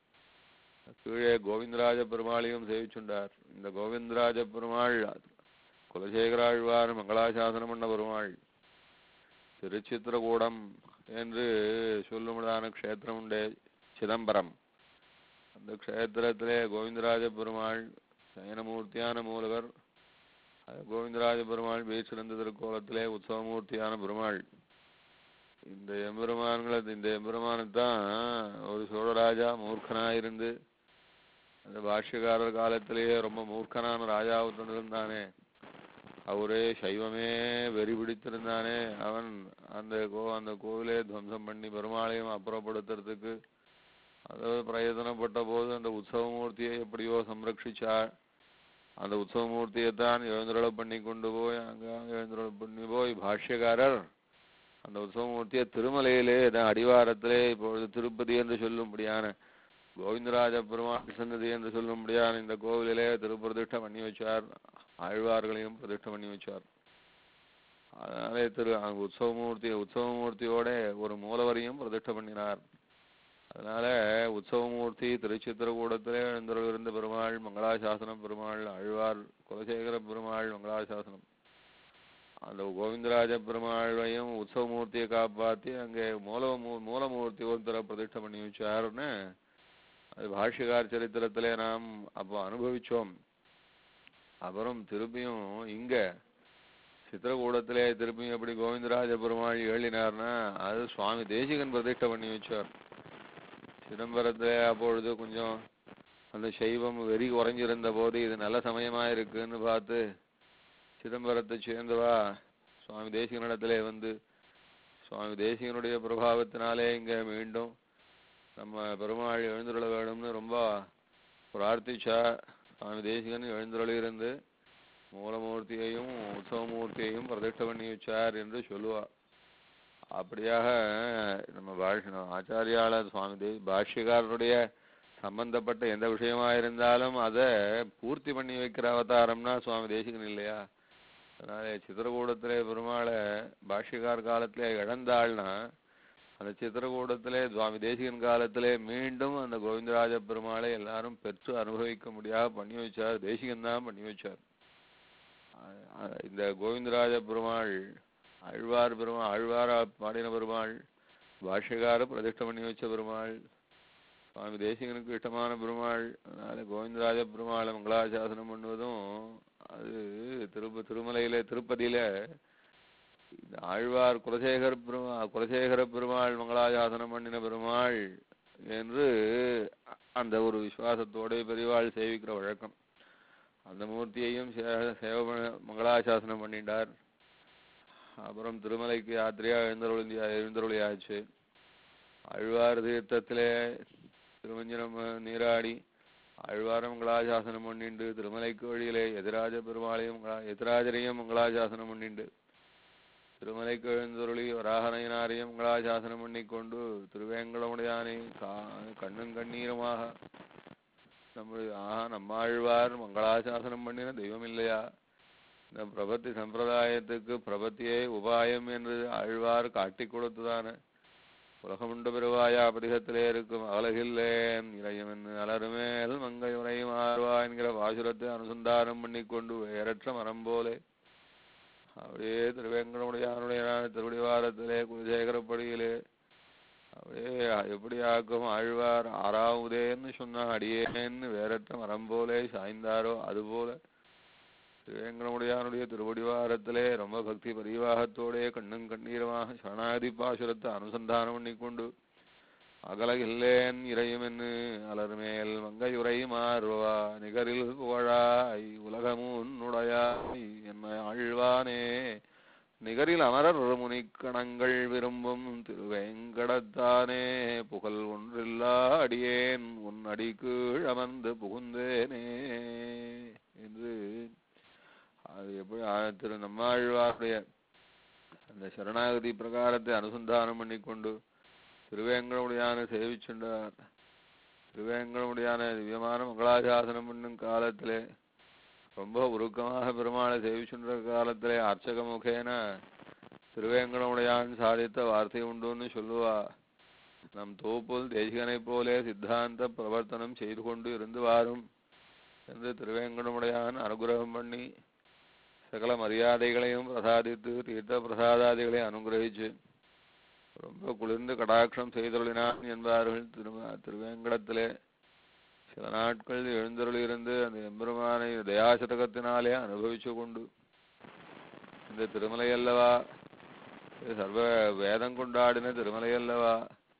கீழே கோவிந்தராஜ பெருமாளையும் சேவிச்சுண்டார் இந்த கோவிந்தராஜ பெருமாள் குலசேகராழ்வார் மங்களாசாசனம் பண்ண பெருமாள் திருச்சித்திரகூடம் என்று சொல்லுமிடான க்ஷேத்திரம் உண்டே சிதம்பரம் அந்த க்ஷேத்திரத்திலே கோவிந்தராஜ பெருமாள் சயனமூர்த்தியான மூலவர் அது கோவிந்தராஜ பெருமாள் வீச்சிருந்த திருக்கோலத்திலே உற்சவமூர்த்தியான பெருமாள் இந்த எம்பெருமான்களை இந்த எம்பெருமானைத்தான் ஒரு சோழராஜா மூர்க்கனாயிருந்து அந்த பாஷ்யக்காரர் காலத்திலேயே ரொம்ப மூர்க்கனான ராஜாவுடன் இருந்தானே அவரே சைவமே வெறி பிடித்திருந்தானே அவன் அந்த கோ அந்த கோவிலே துவம்சம் பண்ணி பெருமாளையும் அப்புறப்படுத்துறதுக்கு அதாவது பிரயத்தனப்பட்ட போது அந்த உற்சவமூர்த்தியை எப்படியோ சம்ரட்சிச்சாள் அந்த உற்சவமூர்த்தியை தான் எழுந்துருள பண்ணி கொண்டு போய் அங்க எழுந்துருள பண்ணி போய் பாஷ்யக்காரர் அந்த உற்சவமூர்த்தியை திருமலையிலே தான் அடிவாரத்திலே இப்பொழுது திருப்பதி என்று சொல்லும்படியான கோவிந்தராஜ பெருமாள் சன்னதி என்று சொல்லும்படியான இந்த கோவிலிலே திருப்பிரதிஷ்டை பண்ணி வச்சார் ஆழ்வார்களையும் பிரதிஷ்டை பண்ணி வச்சார் அதனாலே திரு அங்க உற்சவமூர்த்தி உற்சவமூர்த்தியோட ஒரு மூலவரையும் பிரதிஷ்டை பண்ணினார் அதனால உற்சவமூர்த்தி திருச்சித்திரகூடத்திலே எழுந்தருள் இருந்த பெருமாள் மங்களாசாசனம் பெருமாள் ஆழ்வார் குலசேகர பெருமாள் மங்களாசாசனம் அந்த கோவிந்தராஜ பெருமாளையும் உற்சவமூர்த்தியை காப்பாத்தி அங்கே மூல மூலமூர்த்தி ஒருத்தரை பிரதிஷ்டை பண்ணி வச்சாருன்னு அது பாஷ்யகார் சரித்திரத்திலே நாம் அப்போ அனுபவிச்சோம் அப்புறம் திருப்பியும் இங்க சித்திரகூடத்திலே திருப்பியும் எப்படி கோவிந்தராஜ பெருமாள் ஏழினார்னா அது சுவாமி தேசிகன் பிரதிஷ்டை பண்ணி வச்சார் சிதம்பரத்திலே அப்பொழுது கொஞ்சம் அந்த சைவம் வெறி குறைஞ்சிருந்த போது இது நல்ல சமயமா இருக்குன்னு பார்த்து சிதம்பரத்தை சேர்ந்தவா சுவாமி தேசிகனிடத்திலே வந்து சுவாமி தேசிகனுடைய பிரபாவத்தினாலே இங்க மீண்டும் நம்ம பெருமாள் எழுந்துருள வேணும்னு ரொம்ப பிரார்த்திச்சா சுவாமி தேசிகன் எழுந்துருளி இருந்து மூலமூர்த்தியையும் உற்சவமூர்த்தியையும் பிரதிஷ்டை பண்ணி வச்சார் என்று சொல்லுவா அப்படியாக நம்ம பாஷ்யம் ஆச்சாரியால சுவாமி தே பாஷ்யக்காரருடைய சம்பந்தப்பட்ட எந்த விஷயமா இருந்தாலும் அதை பூர்த்தி பண்ணி வைக்கிற அவதாரம்னா சுவாமி தேசிகன் இல்லையா அதனால சித்திரகூடத்திலே பெருமாளை பாஷ்யக்கார் காலத்திலே இழந்தாள்னா அந்த சித்திரகூடத்திலே சுவாமி தேசிகன் காலத்திலே மீண்டும் அந்த கோவிந்தராஜ பெருமாளை எல்லாரும் பெற்று அனுபவிக்க முடியாத பண்ணி வச்சார் தேசிகன் தான் பண்ணி வச்சார் அ- அ- இந்த கோவிந்தராஜ பெருமாள் ஆழ்வார் பெருமாள் ஆழ்வாரா பாடின பெருமாள் பாஷ்யக்கார பிரதிஷ்டை பண்ணி வச்ச பெருமாள் சுவாமி தேசிகனுக்கு இஷ்டமான பெருமாள் அதனால கோவிந்தராஜ பெருமாளை மங்களாசாசனம் பண்ணுவதும் அது திருப்ப திருமலையில திருப்பதியில இந்த ஆழ்வார் குலசேகர பெருமா குலசேகர பெருமாள் மங்களாசாசனம் பண்ணின பெருமாள் என்று அந்த ஒரு விசுவாசத்தோட பெரியவாள் சேவிக்கிற வழக்கம் அந்த மூர்த்தியையும் சே- சேவ பண்ண- மங்களாசாசனம் பண்ணிட்டார் அப்புறம் திருமலைக்கு யாத்திரையா எழுந்தருளி எழுந்தருளியாச்சு ஆழ்வார் தீர்த்தத்திலே திருமஞ்சனம் நீராடி ஆழ்வார மங்களாசாசனம் பண்ணிண்டு திருமலைக்கு வழியிலே எதிராஜ பெருமாளையும் மங்களா- எதிராஜரையும் மங்களாசாசனம் பண்ணிண்டு திருமலைக்கு எழுந்தருளி வராகனையனாரையும் மங்களாசாசனம் பண்ணிக்கொண்டு திருவேங்கடமுடையானை கா- கண்ணும் கண்ணீருமாக நம்முடைய ஆஹா நம்மாழ்வார் மங்களாசாசனம் பண்ணின தெய்வம் இல்லையா இந்த பிரபத்தி சம்பிரதாயத்துக்கு பிரபத்தியே உபாயம் என்று ஆழ்வார் காட்டிக் கொடுத்ததான உலகமுண்டு பெருவாயா பதிகத்திலே இருக்கும் அலகில்லேன் இறையமென்னு அலருமேல் மங்கை உரையும் ஆர்வா என்கிற பாசுரத்தை அனுசந்தானம் பண்ணிக்கொண்டு வேறற்ற மரம் போலே அப்படியே திருவேங்கடமுடையானுடைய திருவடிவாரத்திலே குலசேகரப்படியிலே அப்படியே எப்படி ஆக்கும் ஆழ்வார் ஆறாவதேன்னு சொன்னா அடியேன்னு வேறற்ற மரம் போலே சாய்ந்தாரோ அதுபோல திருவேங்கடமுடையானுடைய திருவடிவாரத்திலே ரொம்ப பக்தி பரிவாகத்தோடே கண்ணும் கண்ணீருமாக சரணாதி பாசுரத்தை அனுசந்தானம் பண்ணிக்கொண்டு அகலகில்லேன் இறையுமென்னு அலர்மேல் மங்கையுரை மாறுவா நிகரில் புகழாய் உலகமுன்னுடையாய் என்ன ஆழ்வானே நிகரில் அமரர் முனிக்கணங்கள் விரும்பும் திருவேங்கடத்தானே புகழ் ஒன்றில்லா அடியேன் உன் அடிக்கீழ் அமர்ந்து புகுந்தேனே என்று அது எப்படி ஆ, திரு நம்மாழ்வாருடைய அந்த சரணாகதி பிரகாரத்தை அனுசந்தானம் பண்ணிக்கொண்டு திருவேங்கடமுடியான சேவிச்சுண்டார் திருவேங்கடமுடியான திவ்யமான மங்களாசாசனம் பண்ணும் காலத்திலே ரொம்ப உருக்கமாக பெருமாளை சேவிச்சுன்ற காலத்திலே அர்ச்சக முகேன திருவேங்கடமுடையான் சாதித்த வார்த்தை உண்டுன்னு சொல்லுவா நம் தோப்புல் தேசிகனைப் போலே சித்தாந்த பிரவர்த்தனம் செய்து கொண்டு இருந்து வாரும் என்று திருவேங்கடமுடையான் அனுகிரகம் பண்ணி சகல மரியாதைகளையும் பிரசாதித்து தீர்த்த பிரசாதாதிகளை அனுகிரகிச்சு ரொம்ப குளிர்ந்து கடாட்சம் செய்தருளினான் என்பார்கள் திரு திருவேங்கடத்திலே சில நாட்கள் எழுந்தருளியிருந்து அந்த எம்பெருமானை தயாசதகத்தினாலே அனுபவிச்சு கொண்டு இந்த திருமலை அல்லவா இது சர்வ வேதம் கொண்டாடின திருமலை அல்லவா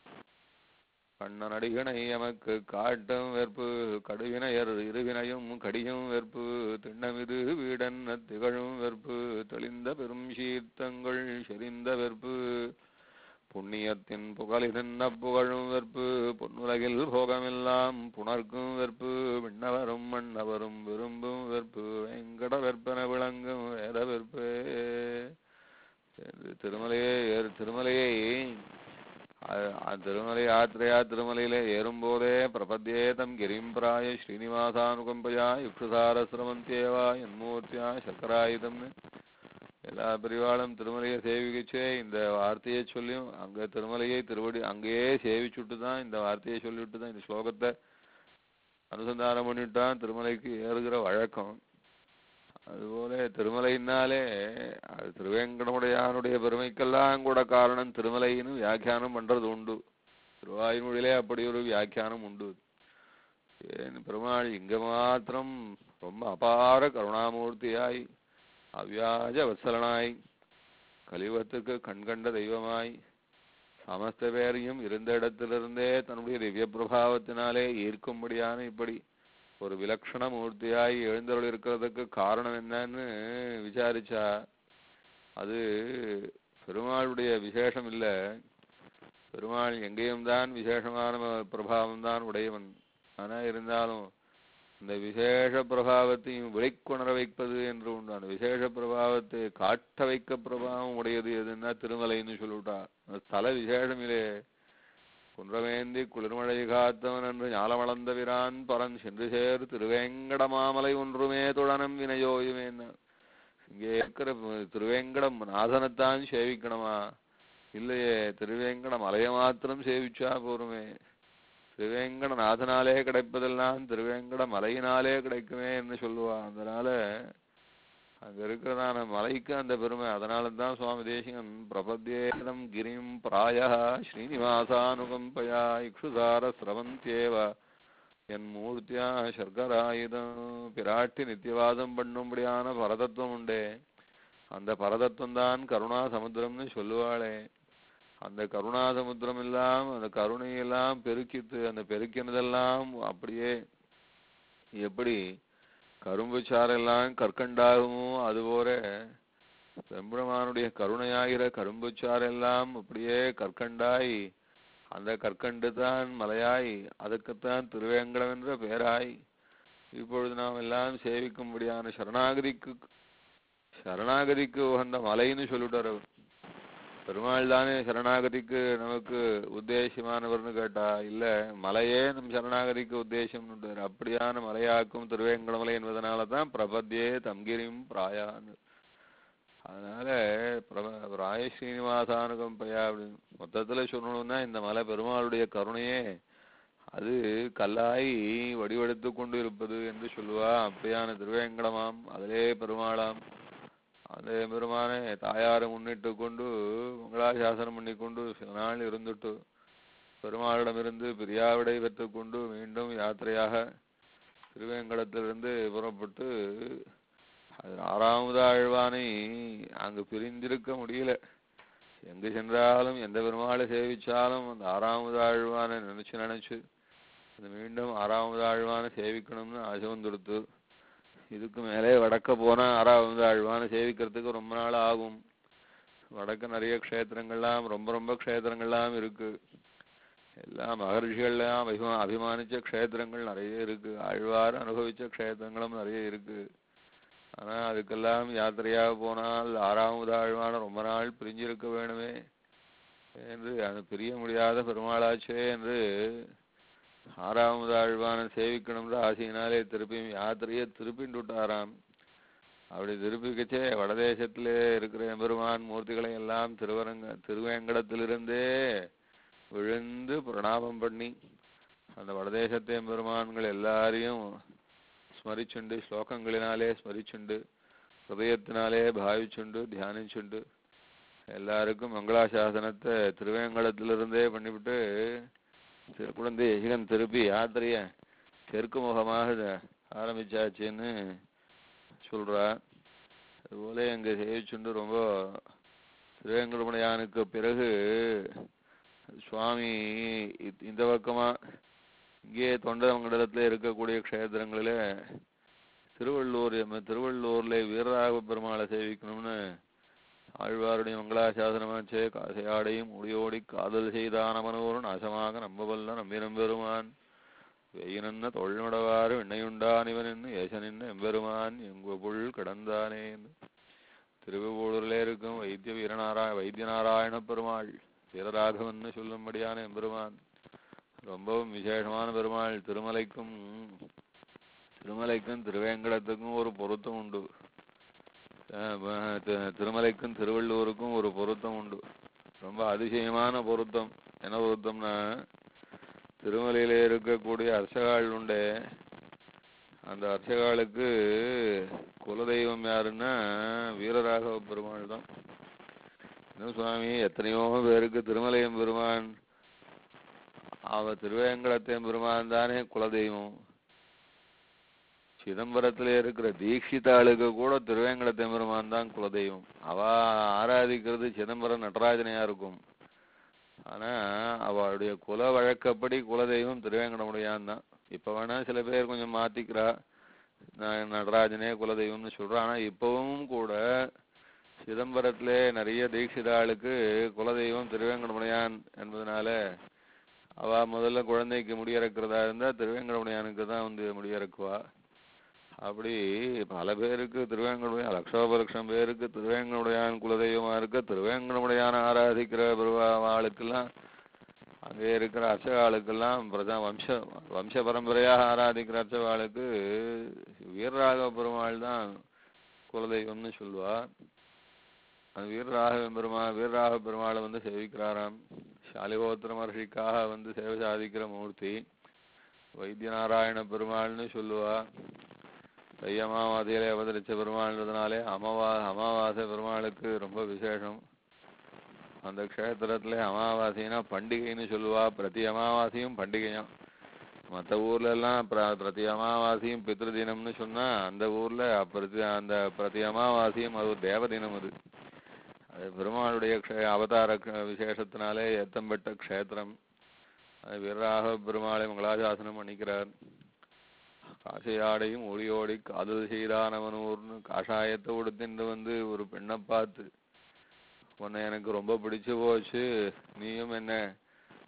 கண்ணன் அடிகனை எமக்கு காட்டும் வெற்பு கடுவினையர் இருவினையும் கடியும் வெற்பு திண்ணமிது வீடன்ன திகழும் வெற்பு தெளிந்த பெரும் சீர்த்தங்கள் செறிந்த வெற்பு புண்ணியத்தின் புகழிதென்ன புகழும் வெற்பு பொன்னுலகில் போகமெல்லாம் புணர்க்கும் வெற்பு விண்ணவரும் மன்னவரும் விரும்பும் வெற்பு வெங்கட வெற்பன விளங்கும் வேத வெற்பே என்று திருமலையே ஏறு- திருமலையை அ- அ- திருமலை யாத்திரையா திருமலையிலே ஏறும்போதே பிரபத்யேதம் கிரிம் பிராய ஸ்ரீனிவாசானுகம்பயா யுக்ஷசாரசிரமந்தேவா என்மூர்த்தியா சக்கராயுதம்னு எல்லா பிரிவாளும் திருமலையை சேவிக்கச்சே இந்த வார்த்தையை சொல்லியும் அங்க திருமலையை திருவடி அங்கேயே சேவிச்சுட்டு தான் இந்த வார்த்தையை சொல்லிவிட்டு தான் இந்த ஸ்லோகத்தை அனுசந்தானம் பண்ணிட்டான் திருமலைக்கு ஏறுகிற வழக்கம் அதுபோல திருமலையினாலே அது திருவேங்கடமுடையானுடைய பெருமைக்கெல்லாம் கூட காரணம் திருமலைன்னு வியாக்கியானம் பண்றது உண்டு திருவாயுமொழியிலே அப்படி ஒரு வியாக்கியானம் உண்டு ஏன் பெருமாள் இங்க மாத்திரம் ரொம்ப அபார கருணாமூர்த்தியாய் அவ்யாஜ வத்சலனாய் கலியுகத்துக்கு கண்கண்ட தெய்வமாய் சமஸ்த பேரையும் இருந்த இடத்திலிருந்தே தன்னுடைய திவ்ய பிரபாவத்தினாலே ஈர்க்கும்படியான இப்படி ஒரு விலக்ஷண மூர்த்தியாய் எழுந்தருள் இருக்கிறதுக்கு காரணம் என்னன்னு விசாரிச்சா அது பெருமாளுடைய விசேஷம் இல்ல பெருமாள் எங்கேயும் தான் விசேஷமான பிரபாவம் தான் உடையவன் ஆனா இருந்தாலும் இந்த விசேஷ பிரபாவத்தையும் வெளிக்கொணர வைப்பது என்று உண்டு அந்த விசேஷ பிரபாவத்தை காட்ட வைக்க பிரபாவம் உடையது எதுன்னா திருமலைன்னு சொல்லிவிட்டா அந்த ஸ்தல விசேஷமிலே குன்றவேந்தி குளிர்மழை காத்தவன் என்று ஞாலமளந்த விரான் பரன் சென்று சேர் திருவேங்கட மாமலை ஒன்றுமே துழனம் வினையோயுமேன்னு இங்கே இருக்கிற திருவேங்கடம் நாதனைத்தான் சேவிக்கணுமா இல்லையே திருவேங்கட மலையை மாத்திரம் சேவிச்சா போருமே திருவேங்கட நாதனாலே கிடைப்பதெல்லாம் திருவேங்கட மலையினாலே கிடைக்குமே என்று சொல்லுவா அதனால அங்க இருக்கிறதான மலைக்கு அந்த பெருமை அதனால தான் சுவாமி தேசிகன் பிரபத்யேதம் கிரிம் பிராய ஸ்ரீனிவாசானுகம்பயா இக்ஷுதார சிரவந்தியேவ என் மூர்த்தியா சர்க்கராயுதம் பிராட்டி நித்தியவாதம் பண்ணும்படியான பரதத்துவம் உண்டே அந்த பரதத்துவம் தான் கருணா சமுத்திரம்னு சொல்லுவாளே அந்த கருணா சமுத்திரம் எல்லாம் அந்த கருணையெல்லாம் பெருக்கித்து அந்த பெருக்கினதெல்லாம் அப்படியே எப்படி கரும்பு சாறெல்லாம் கற்கண்டாகுமோ அதுபோல பெரும்பெருமானுடைய கருணையாகிற கரும்பு சாறெல்லாம் அப்படியே கற்கண்டாய் அந்த கற்கண்டு தான் மலையாய் அதுக்குத்தான் திருவேங்கடம் என்ற பெயராய் இப்பொழுது நாம் எல்லாம் சேவிக்கும்படியான சரணாகதிக்கு சரணாகதிக்கு உகந்த மலைன்னு சொல்லிட்டார் அவர் பெருமாள் தானே சரணாகதிக்கு நமக்கு உத்தேசமானவர்னு கேட்டா இல்ல மலையே நம் சரணாகதிக்கு உத்தேசம்னு அப்படியான மலையாக்கும் திருவேங்கடமலை என்பதனால தான் பிரபத்தியே தம்கிரிம் பிராயான்னு அதனால பிரப பிராய ஸ்ரீனிவாசானுகம் பையா அப்படின்னு மொத்தத்துல சொல்லணும்னா இந்த மலை பெருமாளுடைய கருணையே அது கல்லாய் வடிவெடுத்து கொண்டு இருப்பது என்று சொல்லுவா அப்படியான திருவேங்கடமாம் அதிலே பெருமாளாம் அதே பெருமானே தாயாரை முன்னிட்டு கொண்டு மங்களாசாசனம் பண்ணி கொண்டு சில நாள் இருந்துட்டு பெருமாளிடமிருந்து பிரியாவிடை பெற்றுக்கொண்டு மீண்டும் யாத்திரையாக திருவேங்கடத்திலிருந்து புறப்பட்டு அது ஆறாவது ஆழ்வானை அங்கு பிரிந்திருக்க முடியல எங்கு சென்றாலும் எந்த பெருமாளை சேவிச்சாலும் அந்த ஆறாவது ஆழ்வானை நினைச்சு நினைச்சு அது மீண்டும் ஆறாவது ஆழ்வானை சேவிக்கணும்னு ஆசை வந்துடுத்து இதுக்கு மேலே வடக்க போனா ஆறாவது ஆழ்வானை சேவிக்கிறதுக்கு ரொம்ப நாள் ஆகும் வடக்க நிறைய க்ஷேத்திரங்கள்லாம் ரொம்ப ரொம்ப க்ஷேத்திரங்கள்லாம் இருக்கு எல்லாம் மகர்ஷிகள்லாம் அபிமா அபிமானிச்ச க்ஷேத்திரங்கள் நிறைய இருக்கு ஆழ்வார் அனுபவிச்ச க்ஷேத்திரங்களும் நிறைய இருக்கு ஆனா அதுக்கெல்லாம் யாத்திரையாக போனால் ஆறாவது ஆழ்வான ரொம்ப நாள் பிரிஞ்சிருக்க வேணுமே என்று அது பிரிய முடியாத பெருமாளாச்சே என்று ஆறாவது ஆழ்வான சேவிக்கணும்ன்ற ஆசையினாலே திருப்பியும் யாத்திரையை திருப்பிண்டு விட்டாராம் அப்படி திருப்பிக்கச்சே வடதேசத்திலே இருக்கிற எம்பெருமான் மூர்த்திகளை எல்லாம் திருவரங்க திருவேங்கடத்திலிருந்தே விழுந்து பிரணாமம் பண்ணி அந்த வடதேசத்து எம்பெருமான்கள் எல்லாரையும் ஸ்மரிச்சுண்டு ஸ்லோகங்களினாலே ஸ்மரிச்சுண்டு ஹൃദയத்தினாலே பாவிச்சுண்டு தியானிச்சுண்டு எல்லாருக்கும் மங்களாசாசனத்தை திருவேங்கடத்திலிருந்தே பண்ணிவிட்டு திரு- குழந்தை ஈகன் திருப்பி யாத்திரைய தெற்கு முகமாக இத ஆரம்பிச்சாச்சுன்னு சொல்றா அதுபோல எங்க சேவிச்சுண்டு ரொம்ப திருவேங்கடமலையானுக்கு பிறகு சுவாமி இ- இந்த பக்கமா இங்கே தொண்டமங்கலத்துல இருக்கக்கூடிய க்ஷேத்திரங்களில திருவள்ளூர் எம்ம- திருவள்ளூர்ல வீரராக பெருமாளை சேவிக்கணும்னு ஆழ்வாருடைய மங்களாசாசனமாச்சே காசையாடையும் முடியோடி காதல் செய்தானவனோர் நாசமாக நம்பவல்ல நம்பி நம்பெருமான் வெயினன்ன தொழில்நடவாறு விண்ணையுண்டான் இவன் என்று ஏசனின்ன எம்பெருமான் எங்குள் கிடந்தானே என்று திருவள்ளூரிலே இருக்கும் வைத்திய வீரநாராய வைத்தியநாராயண பெருமாள் வீரராகவன்னு சொல்லும்படியான எம்பெருமான் ரொம்பவும் விசேஷமான பெருமாள் திருமலைக்கும் திருமலைக்கும் திருவேங்கடத்துக்கும் ஒரு பொருத்தம் உண்டு அஹ் ப- தி- திருமலைக்கும் திருவள்ளூருக்கும் ஒரு பொருத்தம் உண்டு ரொம்ப அதிசயமான பொருத்தம் என்ன பொருத்தம்னா திருமலையில இருக்கக்கூடிய அர்ச்சகாள் உண்டே அந்த அர்ச்சகாளுக்கு குலதெய்வம் யாருன்னா வீரராகவ பெருமாள் தான் இன்னும் சுவாமி எத்தனையோ பேருக்கு திருமலையம் பெருமான் அவ திருவேங்கடத்தையும் பெருமான் தானே குலதெய்வம் சிதம்பரத்துல இருக்கிற தீட்சிதாளுக்கு கூட திருவேங்கடத்தை பெருமான் தான் குலதெய்வம் அவ ஆராதிக்கிறது சிதம்பரம் நடராஜனையா இருக்கும் ஆனா அவளுடைய குல வழக்கப்படி குலதெய்வம் திருவேங்கடமுடையான் தான் இப்ப வேணா சில பேர் கொஞ்சம் மாத்திக்கிறா நான் நடராஜனே குலதெய்வம்னு சொல்றான் ஆனா இப்பவும் கூட சிதம்பரத்திலே நிறைய தீட்சிதாளுக்கு குலதெய்வம் திருவேங்கடமுடையான் என்பதனால அவ முதல்ல குழந்தைக்கு முடியிறக்கிறதா இருந்தா திருவேங்கடமுடையானுக்கு தான் வந்து முடியிறக்குவா அப்படி பல பேருக்கு திருவேங்கடமுடையான் லட்சோப லட்சம் பேருக்கு திருவேங்கடமுடையான் குலதெய்வமா இருக்க திருவேங்கடமுடையான் ஆராதிக்கிற பெருவாளுக்கெல்லாம் அங்கே இருக்கிற அர்ச்சகாளுக்கெல்லாம் பிரதா வம்ச வம்ச பரம்பரையாக ஆராதிக்கிற அர்ச்சகாளுக்கு வீரராக பெருமாள் தான் குலதெய்வம்னு சொல்லுவா அந்த வீரராக பெருமா வீரராக பெருமாளை வந்து சேவிக்கிறாராம் சாலிகோத்திர மகர்ஷிக்காக வந்து சேவை சாதிக்கிற மூர்த்தி வைத்தியநாராயண பெருமாள்னு சொல்லுவா தை அமாவாசையிலே அவதரிச்ச பெருமாள்ன்றதுனாலே அமாவா அமாவாசை பெருமாளுக்கு ரொம்ப விசேஷம் அந்த க்ஷேத்திரத்துல அமாவாசைனா பண்டிகைன்னு சொல்லுவா பிரதி அமாவாசையும் பண்டிகையாம் மற்ற ஊர்ல எல்லாம் பிர- பிரதி அமாவாசையும் பித்ரு தினம்னு சொன்னா அந்த ஊர்ல பிரதி அந்த பிரதி அமாவாசையும் அது ஒரு தேவ தினம் அது அது பெருமாளுடைய க்ஷே- அவதார க- விசேஷத்தினாலே ஏத்தம்பட்ட க்ஷேத்திரம் அது வீரராக பெருமாளை மங்களாசாசனம் பண்ணிக்கிறார் காசையாடையும் ஒளியோடி காதல் செய்தானவனூர்னு காஷாயத்தை உடுத்திட்டு வந்து ஒரு பெண்ணை பார்த்து உன்னை எனக்கு ரொம்ப பிடிச்சு போச்சு நீயும் என்ன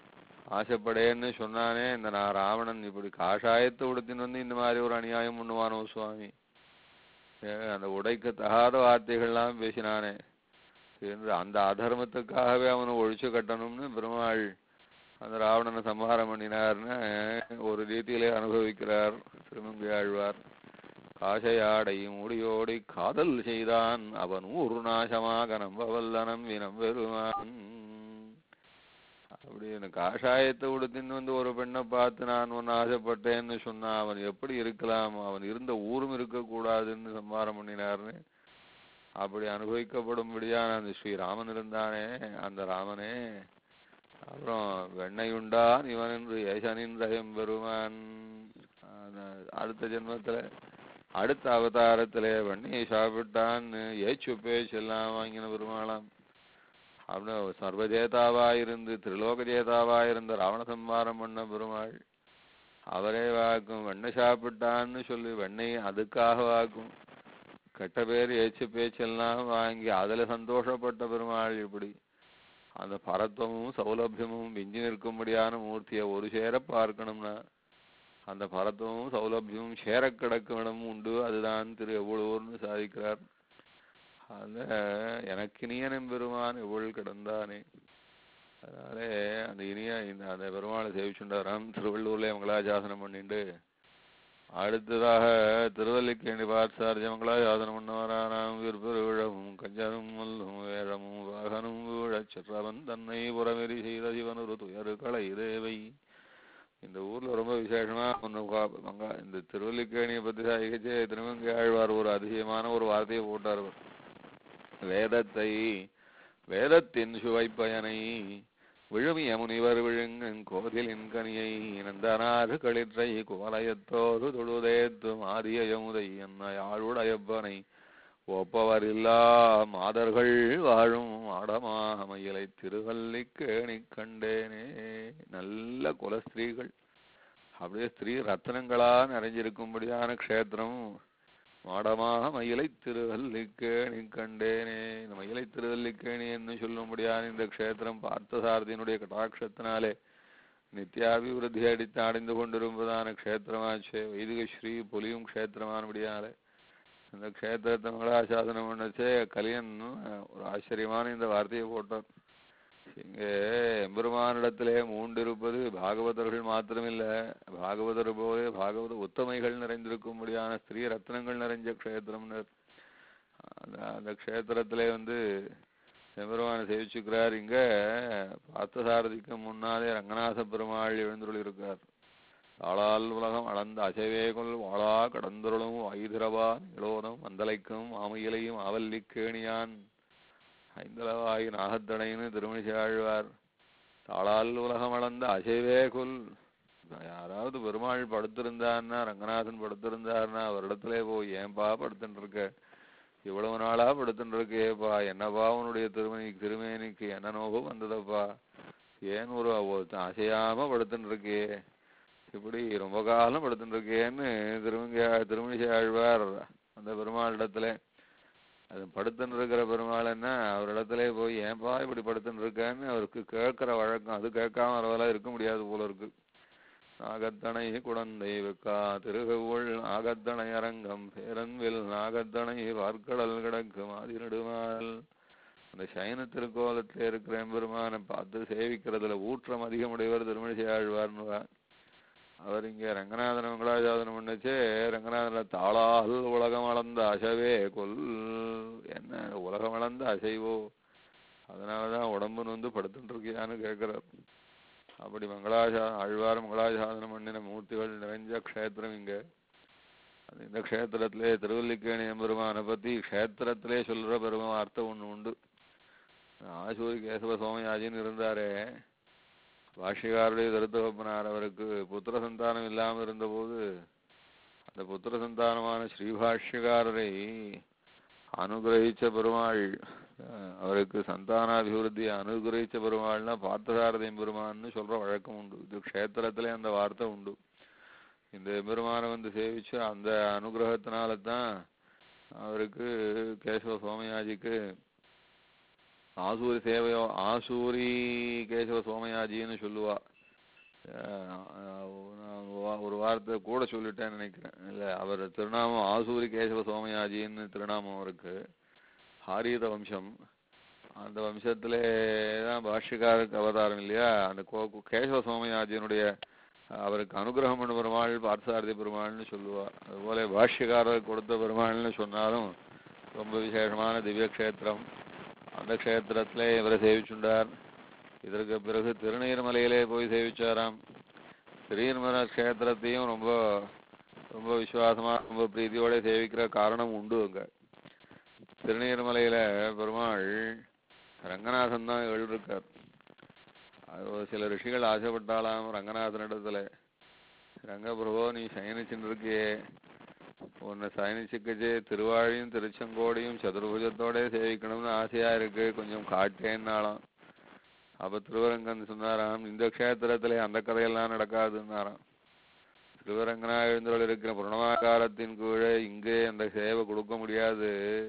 ஆசைப்படேன்னு சொன்னானே இந்த நான் ராவணன் இப்படி காஷாயத்தை உடுத்தின்னு வந்து இந்த மாதிரி ஒரு அநியாயம் பண்ணுவானோ சுவாமி ஏ, அந்த உடைக்கு தகாத வார்த்தைகள்லாம் பேசினானே என்று அந்த அதர்மத்துக்காகவே அவனை ஒழிச்சு கட்டணும்னு பெருமாள் அந்த ராவணனை சம்ஹாரம் பண்ணினார்னு ஒரு ரீதியிலே அனுபவிக்கிறார் திருமங்கை ஆழ்வார் காசையாடை முடியோடி காதல் செய்தான் அவன் ஊர் நாசமாக நம்பவல்லனம் வினம் பெருமான் அப்படி எனக்கு காஷாயத்தை உடுத்தின்னு வந்து ஒரு பெண்ணை பார்த்து நான் ஒன்னு ஆசைப்பட்டேன்னு சொன்னா அவன் எப்படி இருக்கலாம் அவன் இருந்த ஊரும் இருக்கக்கூடாதுன்னு சம்பாரம் பண்ணினார்னு அப்படி அனுபவிக்கப்படும்படியான அந்த ஸ்ரீராமன் இருந்தானே அந்த ராமனே அப்புறம் வெண்ணையுண்டான் இவன் என்று ஏசனின் ரயம் பெருமான் அந்த அடுத்த ஜென்மத்துல அடுத்த அவதாரத்திலே வெண்ணையை சாப்பிட்டான்னு ஏச்சு பேச்செல்லாம் வாங்கின பெருமாளாம் அப்படின்னு சர்வஜேதாவா இருந்து திரிலோக ஜேதாவா இருந்த ராவண சம்பாரம் பண்ண பெருமாள் அவரே வாக்கும் வெண்ணெய் சாப்பிட்டான்னு சொல்லி வெண்ணெய் அதுக்காக வாக்கும் கெட்ட பேர் ஏச்சு பேச்செல்லாம் வாங்கி அதுல சந்தோஷப்பட்ட பெருமாள் இப்படி அந்த பரத்துவமும் சௌலபியமும் விஞ்சி நிற்கும்படியான மூர்த்தியை ஒரு சேர பார்க்கணும்னா அந்த பரத்துவமும் சௌலபியமும் சேர கிடக்கும் இடமும் உண்டு அதுதான் திரு எவ்வளோர்னு சாதிக்கிறார் அதுல எனக்கு இனியனும் பெருமான் எவ்வளவு கிடந்தானே அதனாலே அந்த இனிய இந்த அந்த பெருமாளை சேவிச்சுண்டாராம் திருவள்ளூர்ல மங்களாசாசனம் பண்ணிட்டு அடுத்ததாக திருவல்லிக்கேணி பார்த்தார் மங்களாசாசனம் பண்ணவரானாம் விற்பெருவிழமும் கஞ்சனும் மல்லும் வேழமும் வாகனும் வீழச் செற்றவன் தன்னை புறமெறி செய்த சிவனொரு துயரு களை தேவை இந்த ஊர்ல ரொம்ப விசேஷமா ஒண்ணு கா- மங்கா- இந்த திருவல்லிக்கேணியை பத்தி சாதிக்கச்சே திருமங்கை ஆழ்வார் ஒரு அதிசயமான ஒரு வார்த்தையை போட்டார் அவர். வேதத்தை வேதத்தின் சுவைப்பயனை விழுமிய முனிவர் விழுங்கன் கோதிலின் கனியை நந்தனாறு களிற்றை குவலயத்தோடு தொழுதேத்தும் ஆதிய யமுதை என்ன யாழுடையப்பனை ஒப்பவரில்லா மாதர்கள் வாழும் ஆடமாக மயிலை திருவல்லிக்கேணி கண்டேனே நல்ல குலஸ்திரீகள் அப்படியே ஸ்திரீ ரத்னங்களா நிறைஞ்சிருக்கும்படியான க்ஷேத்திரம் மாடமாக மயிலை திருவல்லிக்கேணி கண்டேனே இந்த மயிலை திருவல்லிக்கேணி என்று சொல்லும்படியான இந்த க்ஷேத்திரம் பார்த்தசாரதியினுடைய கடாட்சத்தினாலே நித்யாபிவிருத்தி அடித்து அடைந்து கொண்டிருப்பதான க்ஷேத்திரமாச்சே வைதிக ஸ்ரீ புலியும் க்ஷேத்திரமானபடியாலே இந்த க்ஷேத்திரத்தை மங்களாசாசனம் பண்ணச்சே கலியன் ஒரு ஆச்சரியமான இந்த வார்த்தையை போட்டார் இங்கே எம்பெருமானிடத்திலே மூண்டிருப்பது பாகவதர்கள் மாத்திரமில்ல பாகவதர் போலே பாகவத உத்தமைகள் நிறைந்திருக்கும்படியான ஸ்திரீ ரத்னங்கள் நிறைஞ்ச க்ஷேத்திரம்னு அந்த அந்த க்ஷேத்திரத்திலே வந்து எம்பெருமானை சேவிச்சுக்கிறார் இங்க பார்த்தசாரதிக்கு முன்னாலே ரங்கநாத பெருமாள் எழுந்துள்ள இருக்கார் ஆளால் உலகம் அளந்த அசைவேகுல் வாழா கடந்தருளும் ஐதிரவா நிலோதம் வந்தலைக்கும் ஆமையிலையும் ஆவல்லிக்கேணியான் ஐந்தளவாய் நாகத்தடைன்னு திருமணிசை ஆழ்வார் தாளால் உலகம் அளந்த அசைவேகுல் யாராவது பெருமாள் படுத்திருந்தான்னா ரங்கநாதன் படுத்திருந்தாருன்னா அவரிடத்துல போய் ஏன்பா படுத்துட்டு இருக்க இவ்வளவு நாளா படுத்துட்டு இருக்கேப்பா என்னப்பா உன்னுடைய திருமணி திருமேனிக்கு என்ன நோகம் வந்ததப்பா ஏன் ஒரு ஒரு அசையாம படுத்துட்டு இருக்கே இப்படி ரொம்ப காலம் படுத்துட்டு இருக்கேன்னு திருமங்க திருமணிசை ஆழ்வார் அந்த பெருமாளிடத்துல அது படுத்துன்னு இருக்கிற பெருமாள் என்ன அவர் இடத்துல போய் ஏன்பா இப்படி படுத்துன்னு இருக்கேன்னு அவருக்கு கேட்கிற வழக்கம் அது கேட்காம அவரால் இருக்க முடியாது போல இருக்கு நாகத்தனை குழந்தை வெக்கா திருகவுள் நாகத்தனை அரங்கம் பேரன்வில் நாகத்தனை வார்க்கடல் கிடக்கும் ஆதி நெடுமால் அந்த சயன திருக்கோலத்தில் இருக்கிற எம்பெருமானை பார்த்து சேவிக்கிறதுல ஊற்றம் அதிகமுடையவர் திருமணிசை ஆழ்வார்னுவா அவர் இங்க ரங்கநாதன் மங்களாசாதனம் பண்ணுச்சே ரங்கநாதன தாளால் உலகம் அளந்த அசவே கொல் என்ன உலகம் அளந்த அசைவோ அதனாலதான் உடம்புன்னு வந்து படுத்துட்டு இருக்கியான்னு கேட்கிறார் அப்படி மங்களாசா ஆழ்வார் மங்களாசாதனம் பண்ணின மூர்த்திகள் நிறைஞ்ச க்ஷேத்திரம் இங்க அது இந்த க்ஷேத்திரத்திலே திருவல்லிக்கேணி எம்பெருமானை பத்தி க்ஷேத்திரத்திலே சொல்ற பெருமை வார்த்தை ஒண்ணு உண்டு ஆசூரி கேசவ சோமயாஜின்னு இருந்தாரே பாஷிகாருடைய கருத்தகப்பனார் அவருக்கு புத்திர சந்தானம் இல்லாமல் இருந்தபோது அந்த புத்திர சந்தானமான ஸ்ரீபாஷ்யகாரரை அனுகிரகிச்ச பெருமாள் அஹ், அவருக்கு சந்தானாபிவிருத்தியை அனுகிரகிச்ச பெருமாள்னா பார்த்தசாரதியம் பெருமான்னு சொல்ற வழக்கம் உண்டு இது க்ஷேத்திரத்திலே அந்த வார்த்தை உண்டு இந்த பெருமானை வந்து சேவிச்சு அந்த அனுகிரகத்தினால தான் அவருக்கு கேசவ சோமயாஜிக்கு ஆசூரி சேவையோ ஆசூரி கேசவ சோமயாஜின்னு சொல்லுவா அஹ் நான் வா- ஒரு வார்த்தை கூட சொல்லிட்டேன்னு நினைக்கிறேன் இல்ல அவர் திருநாமம் ஆசூரி கேசவ சோமயாஜின்னு திருநாமம் இருக்கு ஹாரீத வம்சம் அந்த வம்சத்திலே தான் பாஷ்யக்காரருக்கு அவதாரம் இல்லையா அந்த கோ- கோ- கேசவ சோமயாஜியினுடைய அவருக்கு அனுகிரகம் பண்ண பெருமாள் பார்த்தசாரதி பெருமாள்னு சொல்லுவா அதுபோல பாஷ்யக்காரர் கொடுத்த பெருமாள்னு சொன்னாலும் ரொம்ப விசேஷமான திவ்ய க்ஷேத்திரம் அந்த க்ஷேத்திரத்திலே இவரை சேவிச்சுண்டார் இதற்கு பிறகு திருநீர்மலையிலே போய் சேவிச்சாராம் திருநீர்மலை க்ஷேத்திரத்தையும் ரொம்ப ரொம்ப விசுவாசமா ரொம்ப பிரீதியோட சேவிக்கிற காரணம் உண்டு அங்க திருநீர்மலையில பெருமாள் ரங்கநாதன் தான் எழுதிருக்கார் அது ஒரு சில ரிஷிகள் ஆசைப்பட்டாலாம் ரங்கநாதனிடத்துல ரங்கபிரபோ நீ சயனிச்சுட்டு இருக்கியே உன்னை சயனிச்சுக்கச்சே திருவாழியும் திருச்செங்கோடையும் சதுர்புஜத்தோட சேவிக்கணும்னு ஆசையா இருக்கு கொஞ்சம் காட்டேன்னாலாம் அப்ப திருவரங்கன் சொன்னாராம் இந்த க்ஷேத்திரத்திலே அந்த கதையெல்லாம் நடக்காதுன்னாராம் திருவரங்கனா எழுந்தருள் இருக்கிற புரணமாகாரத்தின் கீழே இங்கே அந்த சேவை கொடுக்க முடியாது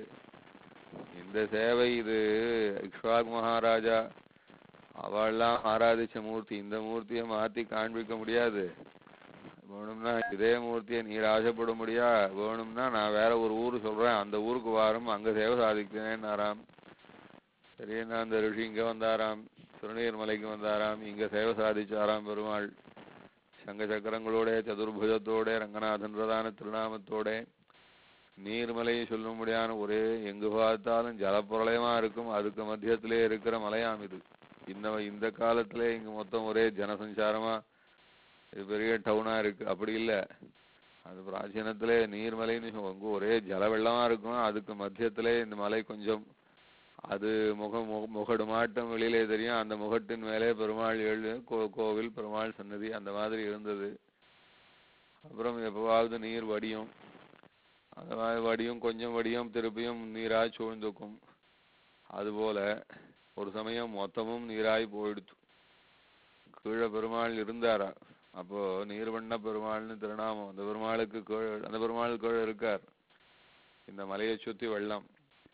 இந்த சேவை இது இக்ஷ்வாக் மகாராஜா அவள்லாம் ஆராதிச்ச மூர்த்தி இந்த மூர்த்தியை மாத்தி காண்பிக்க முடியாது வேணும்னா இதே மூர்த்தியை நீர் ஆசைப்படும்படியா வேணும்னா நான் வேற ஒரு ஊர் சொல்றேன் அந்த ஊருக்கு வாரும் அங்க சேவை சாதிக்கிறேன்னாராம் சரின்னா அந்த ரிஷி இங்க வந்தாராம் திருநீர் மலைக்கு வந்தாராம் இங்க சேவை சாதிச்சாராம் பெருமாள் சங்க சக்கரங்களோட சதுர்புஜத்தோட ரங்கநாதன் பிரதான திருநாமத்தோட நீர்மலையை சொல்லும்படியான ஒரே எங்கு பார்த்தாலும் ஜலப்பிரளயமா இருக்கும் அதுக்கு மத்தியத்திலே இருக்கிற மலையாம் இது இந்த இந்த காலத்திலே இங்க மொத்தம் ஒரே ஜனசஞ்சாரமா இது பெரிய டவுனா இருக்கு அப்படி இல்ல அது பிராச்சீனத்திலே நீர்மலைன்னு சொல்லுவோம். அங்க ஒரே ஜல வெள்ளமா இருக்கும் அதுக்கு மத்தியத்திலே இந்த மலை கொஞ்சம் அது முக முக- முகடு மாட்டம் வெளியிலே தெரியும் அந்த முகட்டின் மேலே பெருமாள் எழு கோ கோவில் பெருமாள் சன்னதி அந்த மாதிரி இருந்தது அப்புறம் எப்பவாவது நீர் வடியும் அந்த மாதிரி வடியும் கொஞ்சம் வடியும் திருப்பியும் நீராய் சூழ்ந்துக்கும் அதுபோல ஒரு சமயம் மொத்தமும் நீராய் போயிடுத்து கீழே பெருமாள் இருந்தாரா அப்போ நீர்வண்ண பெருமாள்னு திருநாமம் அந்த பெருமாளுக்கு கீழே அந்த பெருமாள் கீழே இருக்கார் இந்த மலையை சுத்தி வெள்ளம்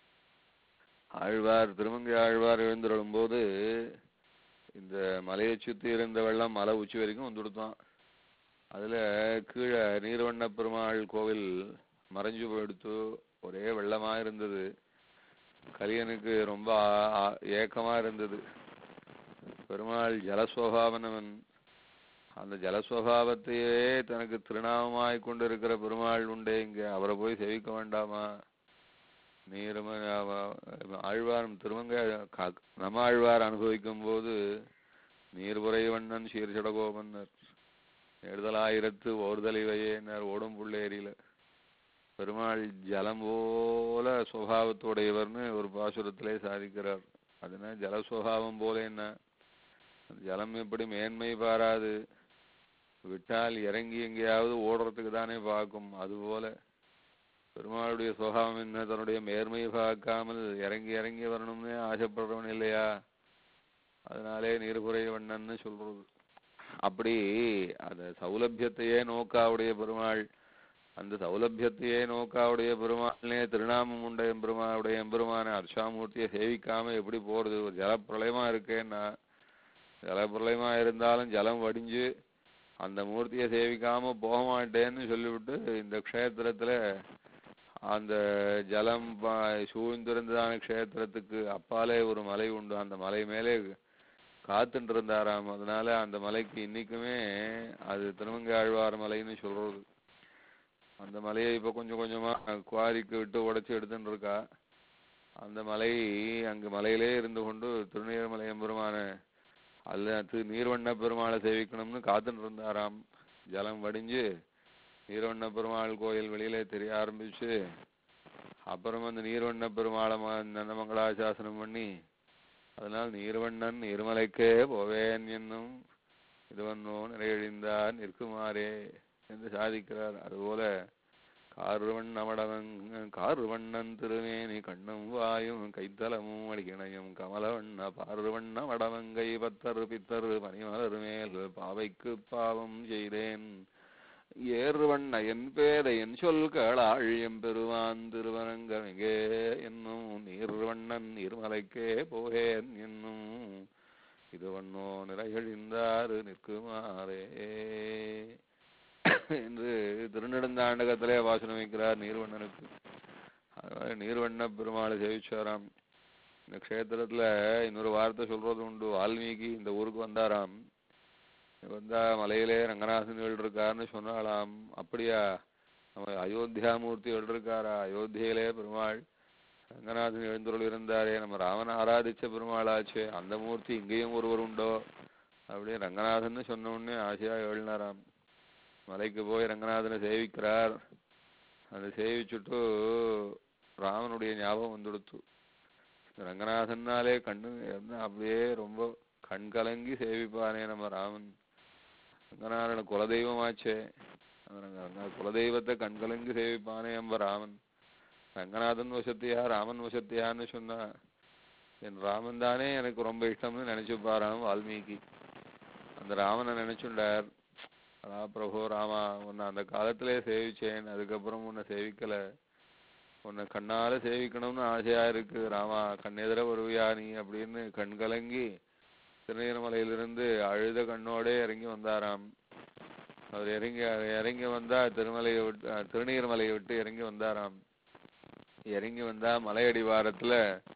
ஆழ்வார் திருமங்கை ஆழ்வார் எழுந்திருளும் போது இந்த மலையை சுத்தி இருந்த வெள்ளம் மலை உச்சி வரைக்கும் வந்துடுத்தான் அதுல கீழே நீர்வண்ண பெருமாள் கோவில் மறைஞ்சு போயிடுத்து ஒரே வெள்ளமா இருந்தது கலியனுக்கு ரொம்ப ஆ- ஆ- ஏக்கமா இருந்தது பெருமாள் ஜலஸ்வபாவனவன் அந்த ஜலஸ்வபாவத்தையே தனக்கு திருநாமமாய் கொண்டிருக்கிற பெருமாள் உண்டே இங்க அவரை போய் செவிக்க வேண்டாமா நீரும அவ- ஆழ்வார் திருமங்க கா- நம்ம ஆழ்வார் அனுபவிக்கும் போது நீர்புரை-வண்ணன் சீர்சடகோபன்னர் எழுதலாயிரத்து ஓர்தலிவையேனர் ஓடும் புள்ளேரியில பெருமாள் ஜலம் போல சுவாவத்துடையவர்னு ஒரு பாசுரத்திலே சாதிக்கிறார் அதுனா ஜல சுவாவம் போல என்ன ஜலம் எப்படி மேன்மை பாராது விட்டால் இறங்கி எங்கேயாவது ஓடுறதுக்கு தானே பார்க்கும் அதுபோல பெருமாளுடைய சுவாவம் என்ன தன்னுடைய மேன்மையை பார்க்காமல் இறங்கி இறங்கி வரணும்னே ஆசைப்படுறவன் இல்லையா அதனாலே நீர்புரை வண்ணன்னு சொல்றது அப்படி அந்த சௌலபியத்தையே நோக்காவுடைய பெருமாள் அந்த சௌலபியத்தையே நோக்காவுடைய பெருமாள்னே திருநாமம் உண்ட எம்பெருமாவுடைய எம்பெருமான அர்ஷாமூர்த்தியை சேவிக்காம எப்படி போறது ஒரு ஜலப்பிரளயமா இருக்கேன்னா ஜலப்பிரளயமா இருந்தாலும் ஜலம் வடிஞ்சு அந்த மூர்த்தியை சேவிக்காம போக மாட்டேன்னு சொல்லிவிட்டு இந்த க்ஷேத்திரத்துல அந்த ஜலம் பா- சூழ்ந்திருந்ததான க்ஷேத்திரத்துக்கு அப்பாலே ஒரு மலை உண்டு அந்த மலை மேலே காத்துட்டு இருந்தாராம் அதனால அந்த மலைக்கு இன்னைக்குமே அது திருமங்கை ஆழ்வார் மலைன்னு சொல்றது அந்த மலையை இப்ப கொஞ்சம் கொஞ்சமா குவாரிக்கு விட்டு உடைச்சு எடுத்துட்டு இருக்கா அந்த மலை அங்கு மலையிலே இருந்து கொண்டு திருநீர்மலை எம்பெருமான அல்ல திரு நீர்வண்ண பெருமாளை சேவிக்கணும்னு காத்துட்டு இருந்தாராம் ஜலம் வடிஞ்சு நீர்வண்ண பெருமாள் கோயில் வெளியிலே தெரிய ஆரம்பிச்சு அப்புறம் அந்த நீர்வண்ண பெருமாளை ம- நன்னமங்களாசாசனம் பண்ணி அதனால் நீர்வண்ணன் நீர்மலைக்கே போவேன் என்னும் இதுவன்னோ நிறையழிந்தார் நிற்குமாறே என்று சாதிக்கிறார் அதுபோல கார்வண் அவடவன் கார்வண்ணன் திருமேனி கண்ணும் வாயும் கைத்தலமும் அடிக்கிணையும் கமலவண்ண பார்வண்ண வடவங்கை பத்தர் பித்தர் பனிமலர் மேல் பாவைக்கு பாவம் செய்தேன் ஏர்வண்ண என் பேதை என் சொல் கேளாள் எம்பெருவான் திருவரங்கமிகே என்னும் நீர்வண்ணன் நீர்மலைக்கே போகேன் என்னும் இது வண்ணோ நிறைகழிந்தாறு நிற்குமாறே என்று திருநெடுந்தாண்டகத்திலே வாசனம் வைக்கிறார் நீர்வண்ணனுக்கு அதனால நீர்வண்ண பெருமாளை சேவிச்சாராம் இந்த க்ஷேத்திரத்துல இன்னொரு வார்த்தை சொல்றது உண்டு வால்மீகி இந்த ஊருக்கு வந்தாராம் வந்தா மலையிலே ரங்கநாதன் இருக்காருன்னு சொன்னாலாம் அப்படியா நம்ம அயோத்தியா மூர்த்தி இருக்காரா அயோத்தியிலே பெருமாள் ரங்கநாதன் எழுந்தருள் இருந்தாரே நம்ம ராமன் ஆராதிச்ச பெருமாளாச்சே அந்த மூர்த்தி இங்கேயும் ஒருவர் உண்டோ அப்படியே ரங்கநாதன் சொன்ன உடனே ஆசையா எழுனாராம் மலைக்கு போய் ரங்கநாதனை சேவிக்கிறார் அதை சேவிச்சுட்டு ராமனுடைய ஞாபகம் வந்துடுத்து ரங்கநாதன்னாலே கண்ணு என்ன அப்படியே ரொம்ப கண் கலங்கி சேவிப்பானே நம்ம ராமன் ரங்கநாதன குலதெய்வமாச்சே அந்த ரங்க- ரங்க- குலதெய்வத்தை கண் கலங்கி சேவிப்பானே நம்ம ராமன் ரங்கநாதன் வசத்தியா ராமன் வசத்தியான்னு சொன்னா என் ராமன் தானே எனக்கு ரொம்ப இஷ்டம்னு நினைச்சுப்பாராம் வால்மீகி அந்த ராமனை நினைச்சுண்டார் அதா பிரபு ராமா உன்னை அந்த காலத்திலே சேவிச்சேன் அதுக்கப்புறம் உன்னை சேவிக்கல உன்னை கண்ணால சேவிக்கணும்னு ஆசையா இருக்கு ராமா கண்ணெதிர வருவியா நீ அப்படின்னு கண் கலங்கி திருநீர்மலையிலிருந்து அழுத கண்ணோடே இறங்கி வந்தாராம் அவர் இறங்கி இறங்கி வந்தா திருமலையை விட்டு அஹ், திருநீர்மலையை விட்டு இறங்கி வந்தாராம் இறங்கி வந்தா மலையடிவாரத்துல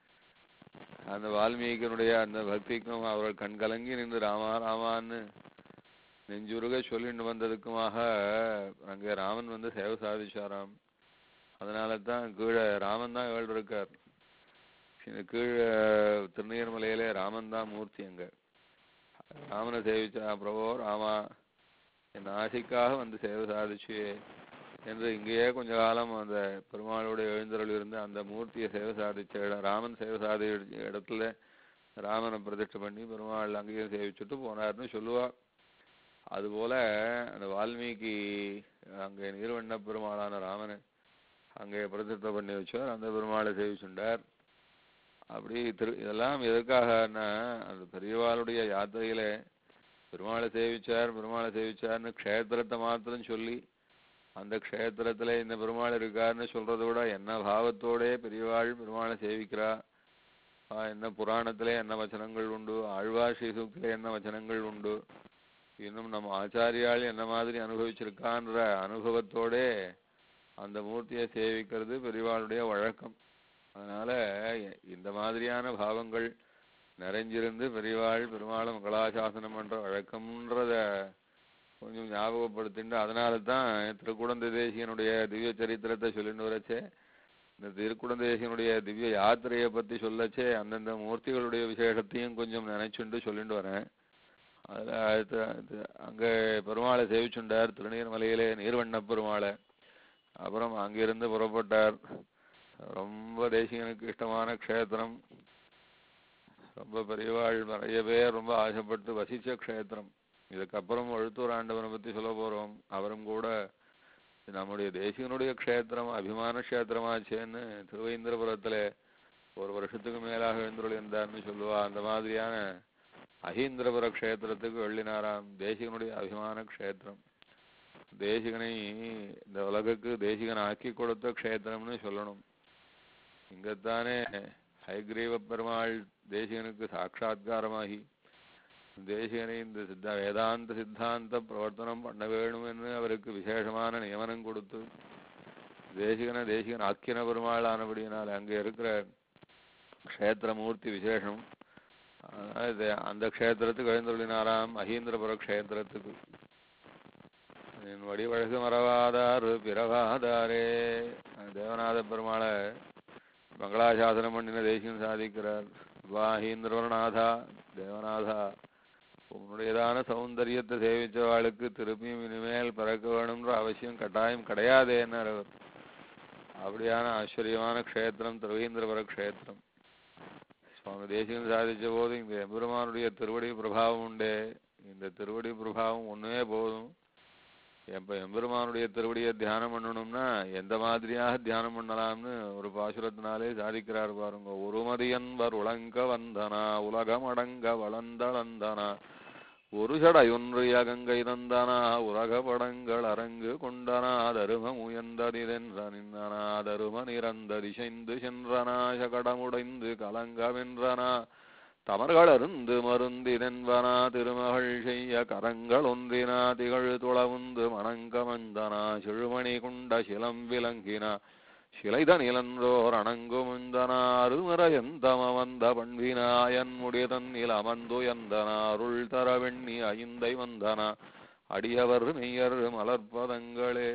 அந்த வால்மீகியினுடைய அந்த பக்திக்கும் அவர்கள் கண் கலங்கி நின்று ராமா ராமான்னு நெஞ்சுருக சொல்லிட்டு வந்ததுக்குமாக அங்கே ராமன் வந்து சேவை சாதிச்சாராம் அதனால தான் கீழே ராமன் தான் ஏழு இருக்கார் இந்த கீழே திருநீர்மலையிலே ராமன் தான் மூர்த்தி அங்க ராமனை சேவிச்சா பிரபோ ராமா என் ஆசைக்காக வந்து சேவை சாதிச்சு என்று இங்கேயே கொஞ்ச காலம் அந்த பெருமாளோட எழுந்தருள் இருந்து அந்த மூர்த்தியை சேவை சாதிச்ச இடம் ராமன் சேவை சாதி இடத்துல ராமனை பிரதிஷ்டை பண்ணி பெருமாள் அங்கேயும் சேவிச்சுட்டு போனார்னு சொல்லுவா அதுபோல அந்த வால்மீகி அங்கே நீர்வண்ண பெருமாளான ராமனை அங்கே பிரதிஷ்டை பண்ணி வச்சார் அந்த பெருமாளை சேவிச்சுண்டார் அப்படி திரு இதெல்லாம் எதற்காகன்னா அந்த பெரியவாளுடைய யாத்திரையில பெருமாளை சேவிச்சார் பெருமாளை சேவிச்சார்னு க்ஷேத்திரத்தை மாத்திரம் சொல்லி அந்த க்ஷேத்திரத்துல இந்த பெருமாள் இருக்காருன்னு சொல்றதை விட என்ன பாவத்தோடே பெரியவாள் பெருமாளை சேவிக்கிறா ஆ, என்ன புராணத்திலே என்ன வச்சனங்கள் உண்டு ஆழ்வார் ஸ்ரீசூக்திலே என்ன வச்சனங்கள் உண்டு இன்னும் நம்ம ஆச்சாரியால் என்ன மாதிரி அனுபவிச்சிருக்கான்ற அனுபவத்தோடே அந்த மூர்த்தியை சேவிக்கிறது பெரியவாளுடைய வழக்கம் அதனால இ- இந்த மாதிரியான பாவங்கள் நிறைஞ்சிருந்து பெரியவாள் பெருமாளை மங்களாசாசனம் பண்ற வழக்கம்ன்றத கொஞ்சம் ஞாபகப்படுத்திட்டு அதனால தான் திருக்குடந்த தேசியனுடைய திவ்ய சரித்திரத்தை சொல்லிட்டு வரச்சே இந்த திருக்குடந்த தேசியனுடைய திவ்ய யாத்திரையை பத்தி சொல்லச்சே அந்தந்த மூர்த்திகளுடைய விசேஷத்தையும் கொஞ்சம் நினைச்சுண்டு சொல்லிட்டு வரேன் அதுல அடுத்து அடுத்து அங்க பெருமாளை சேவிச்சுண்டார் திருநீர்மலையிலே நீர்வண்ண பெருமாளை அப்புறம் அங்கிருந்து புறப்பட்டார் ரொம்ப தேசிகனுக்கு இஷ்டமான க்ஷேத்திரம் ரொம்ப பெரியவாள் நிறைய பேர் ரொம்ப ஆசைப்பட்டு வசிச்ச க்ஷேத்திரம் இதுக்கப்புறம் எழுத்தூர் ஆண்டவனை பத்தி சொல்ல போறோம் அவரும் கூட நம்முடைய தேசிகனுடைய க்ஷேத்திரம் அபிமான க்ஷேத்திரமாச்சேன்னு திருவேந்திரபுரத்துல ஒரு வருஷத்துக்கு மேலாக எழுந்துள்ள இருந்தார்னு சொல்லுவா அந்த மாதிரியான அஹீந்திரபுர க்ஷேத்திரத்துக்கு வெள்ளினாராம் தேசிகனுடைய அபிமான க்ஷேத்திரம் தேசிகனை இந்த உலகுக்கு தேசிகன் ஆக்கி கொடுத்த க்ஷேத்திரம்னு சொல்லணும் இங்கத்தானே ஹயக்ரீவ பெருமாள் தேசிகனுக்கு சாட்சாத்காரமாகி தேசிகனை இந்த சித்த வேதாந்த சித்தாந்த பிரவர்த்தனம் பண்ண வேணும்னு அவருக்கு விசேஷமான நியமனம் கொடுத்து தேசிகனை தேசிகன் ஆக்கின பெருமாள் ஆனபடியினால் அங்கே இருக்கிற க்ஷேத்திரமூர்த்தி விசேஷம் அதனால இது அந்த க்ஷேத்திரத்துக்கு எழுந்துள்ளினாராம் மகீந்திரபுர க்ஷேத்திரத்துக்கு என் வடிவழகு மறவாதாரு பிறவாதாரே தேவநாத பெருமாளை மங்களாசாசனம் பண்ணின தேசியம் சாதிக்கிறார் வாஹீந்திரநாதா தேவநாதா உன்னுடையதான சௌந்தரியத்தை சேவிச்சவாளுக்கு திருப்பியும் இனிமேல் பிறக்க வேணும்ன்ற அவசியம் கட்டாயம் கிடையாதேன்னார் அவர் அப்படியான ஆச்சரியமான க்ஷேத்திரம் திருவேந்திரபுர க்ஷேத்திரம் சுவாமி தேசியம் சாதிச்ச போது இந்த எம்பெருமானுடைய திருவடி பிரபாவம் உண்டே இந்த திருவடி பிரபாவம் ஒண்ணுமே போதும் எப்ப எம்பெருமானுடைய திருவடியை தியானம் பண்ணணும்னா எந்த மாதிரியாக தியானம் பண்ணலாம்னு ஒரு பாசுரத்தினாலே சாதிக்கிறார் பாருங்க ஒருமதியன்பர் உலங்க வந்தனா உலகம் அடங்க வளந்தளந்தனா ஒரு சடையொன்று யகங்கை தந்தனா உலக படங்கள் அரங்கு கொண்டனா தருமம் உயர்ந்ததிதென்ற நின்றனா தரும நிறந்த திசைந்து சென்றனா சகடமுடைந்து கலங்கவென்றனா தமர்களருந்து மருந்திதென்பனா திருமகள் செய்ய கரங்கள் ஒன்றினா திகழ் துளவுந்து மணங்கமந்தனா சிழுமணி குண்ட சிலம் விலங்கினா சிலைத நிலன்றோர் அணங்குமுந்தனா அருமறையந்தம வந்த பண்பினாயன் முடிதன் நிலமந்து எந்தனா அருள் தர வெண்ணி ஐந்தை வந்தனா அடியவர் மெய்யர் மலர்பதங்களே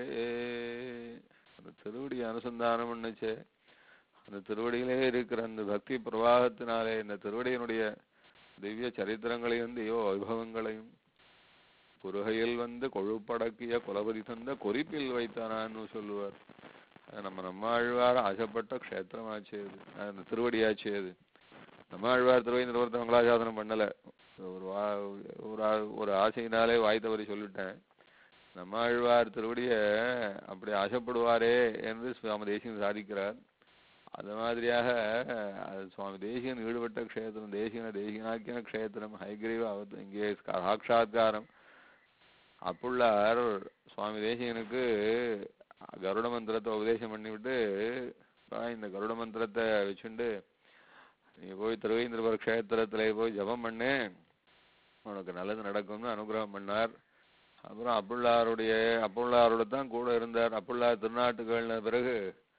அந்த திருவடி அனுசந்தானம் பண்ணுச்சே அந்த திருவடியிலே இருக்கிற அந்த பக்தி பிரவாகத்தினாலே இந்த திருவடியினுடைய திவ்ய சரித்திரங்களையும் தெய்வ வைபவங்களையும் குருகையில் வந்து கொழுப்படக்கிய குலபதி தந்த குறிப்பில் வைத்தானான்னு சொல்லுவார் அது நம்ம நம்மாழ்வார் ஆசைப்பட்ட க்ஷேத்திரமாச்சு அது அது அந்த திருவடியாச்சு அது நம்மாழ்வார் திருவைந்திரபுரத்தை மங்களாசாதனம் பண்ணல ஒரு வா ஒரு ஆ- ஒரு ஆசையினாலே வாய் தவறி சொல்லிட்டேன் நம்மாழ்வார் திருவடிய அப்படி ஆசைப்படுவாரே என்று சுவாமி தேசிகன் சாதிக்கிறார் அது மாதிரியாக அது சுவாமி தேசிகன் ஈடுபட்ட க்ஷேத்திரம் தேசிகன தேசிகனாக்கின க்ஷேத்திரம் ஹைகிரீவ அவத் இங்கே சாட்சாத்காரம் அப்புள்ளார் சுவாமி தேசிகனுக்கு கருட மந்திரத்தை உபதேசம் பண்ணிவிட்டு "பா, இந்த கருட மந்திரத்தை வச்சுண்டு நீ போய் திருவேந்திரபுர க்ஷேத்திரத்துல போய் ஜெபம் பண்ணு உனக்கு நல்லது நடக்கும்னு அனுகிரகம் பண்ணார் அப்புறம் அப்புள்ளாருடைய அப்புள்ளாரோட தான் கூட இருந்தார் அப்புள்ளார் திருநாட்டுகள்ன பிறகு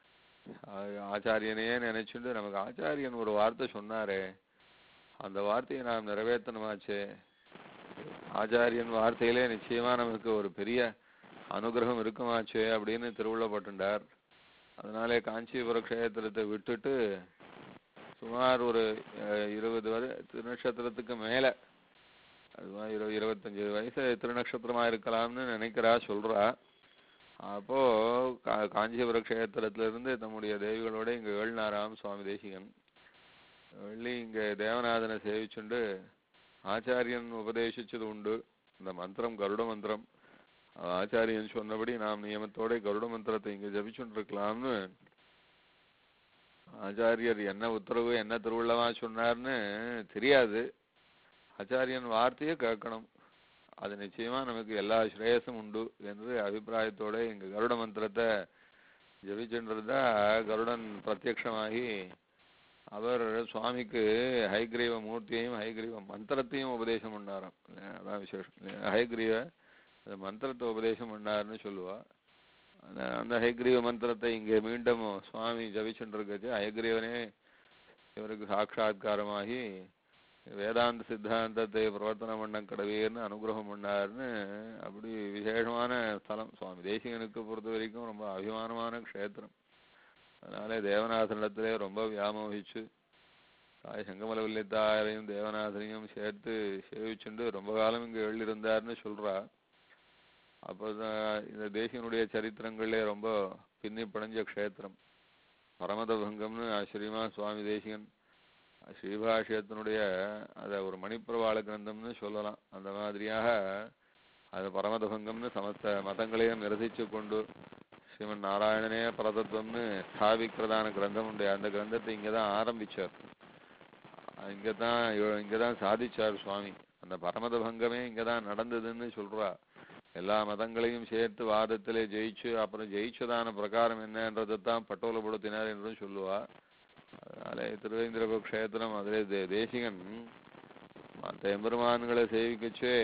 ஆ- ஆச்சாரியனையே நினைச்சுட்டு நமக்கு ஆச்சாரியன் ஒரு வார்த்தை சொன்னாரே அந்த வார்த்தையை நாம் நிறைவேற்றணுமாச்சே ஆச்சாரியன் வார்த்தையிலே நிச்சயமா நமக்கு ஒரு பெரிய அனுகிரகம் இருக்குமாச்சே அப்படின்னு திருவுள்ளப்பட்டுண்டார் அதனாலே காஞ்சிபுர க்ஷேத்திரத்தை விட்டுட்டு சுமார் ஒரு அஹ், இருபது வரை திருநட்சத்திரத்துக்கு மேல அதுவா இரு இருபத்தஞ்சு வயசு திருநட்சத்திரமா இருக்கலாம்னு நினைக்கிறா சொல்றா அப்போ கா- காஞ்சிபுர க்ஷேத்திரத்துல இருந்து தம்முடைய தேவிகளோட இங்க ஏழ்னாராம் சுவாமி தேசிகன் வெள்ளி இங்க தேவநாதனை சேவிச்சுண்டு ஆச்சாரியன் உபதேசிச்சது உண்டு இந்த மந்திரம் கருட மந்திரம் அது ஆச்சாரியன் சொன்னபடி நாம் நியமத்தோட கருட மந்திரத்தை இங்க ஜபிச்சுட்டு இருக்கலாம்னு ஆச்சாரியர் என்ன உத்தரவு என்ன திருவிழமா சொன்னார்னு தெரியாது ஆச்சாரியன் வார்த்தையை கேட்கணும் அது நிச்சயமா நமக்கு எல்லா ஸ்ரேயஸும் உண்டு என்று அபிப்பிராயத்தோட இங்க கருட மந்திரத்தை ஜபிச்சுன்றதா கருடன் பிரத்யக்ஷமாகி அவர் சுவாமிக்கு ஹைகிரீவ மூர்த்தியையும் ஹைகிரீவ மந்திரத்தையும் உபதேசம் பண்ணாராம் இல்லையா? அதான் விசேஷம் இல்லையா? ஹைகிரீவ அந்த மந்திரத்தை உபதேசம் பண்ணாருன்னு சொல்லுவா அந்த அந்த ஹைகிரீவ மந்திரத்தை இங்கே மீண்டும் சுவாமி ஜபிச்சுருக்கச்சு ஹைகிரீவனே இவருக்கு சாட்சாத்காரமாகி வேதாந்த சித்தாந்தத்தை பிரவர்த்தனம் பண்ண கடவேர்னு அனுகிரகம் பண்ணாருன்னு அப்படி விசேஷமான ஸ்தலம் சுவாமி தேசிகனுக்கு பொறுத்த வரைக்கும் ரொம்ப அபிமானமான க்ஷேத்திரம் அதனாலே தேவநாதனிடத்திலே ரொம்ப வியாமோகிச்சு தாய் செங்கமலவல்லித்தாரையும் தேவநாதனையும் சேர்த்து சேவிச்சுண்டு ரொம்ப காலம் இங்க எழுதியிருந்தாருன்னு சொல்றா அப்போதான் இந்த தேசியனுடைய சரித்திரங்களிலே ரொம்ப பின்னி பிணைஞ்ச க்ஷேத்திரம் பரமதபங்கம்னு ஆச்சரியமா சுவாமி தேசிகன் ஸ்ரீபாஷ்யத்தினுடைய அதை ஒரு மணிப்பிரவாள கிரந்தம்னு சொல்லலாம் அந்த மாதிரியாக அது பரமதபங்கம்னு சமஸ்த மதங்களையும் நிரசிச்சு கொண்டு ஸ்ரீமன் நாராயணனே பரதத்துவம்னு ஸ்தாபிக்கிறதான கிரந்தம் உண்டு அந்த கிரந்தத்தை இங்கே தான் ஆரம்பிச்சார் இங்கே தான் இங்கே தான் சாதிச்சார் சுவாமி அந்த பரமதபங்கமே இங்கே தான் நடந்ததுன்னு சொல்றா எல்லா மதங்களையும் சேர்த்து வாதத்திலே ஜெயிச்சு அப்புறம் ஜெயிச்சதான பிரகாரம் என்னன்றதை தான் பட்டோலப்படுத்தினார் என்றும் சொல்லுவா அதனால திருவேந்திர க்ஷேத்திரம் அதிலே தே- தேசிகன் மற்ற எம்பெருமான்களை சேவிக்கச்சே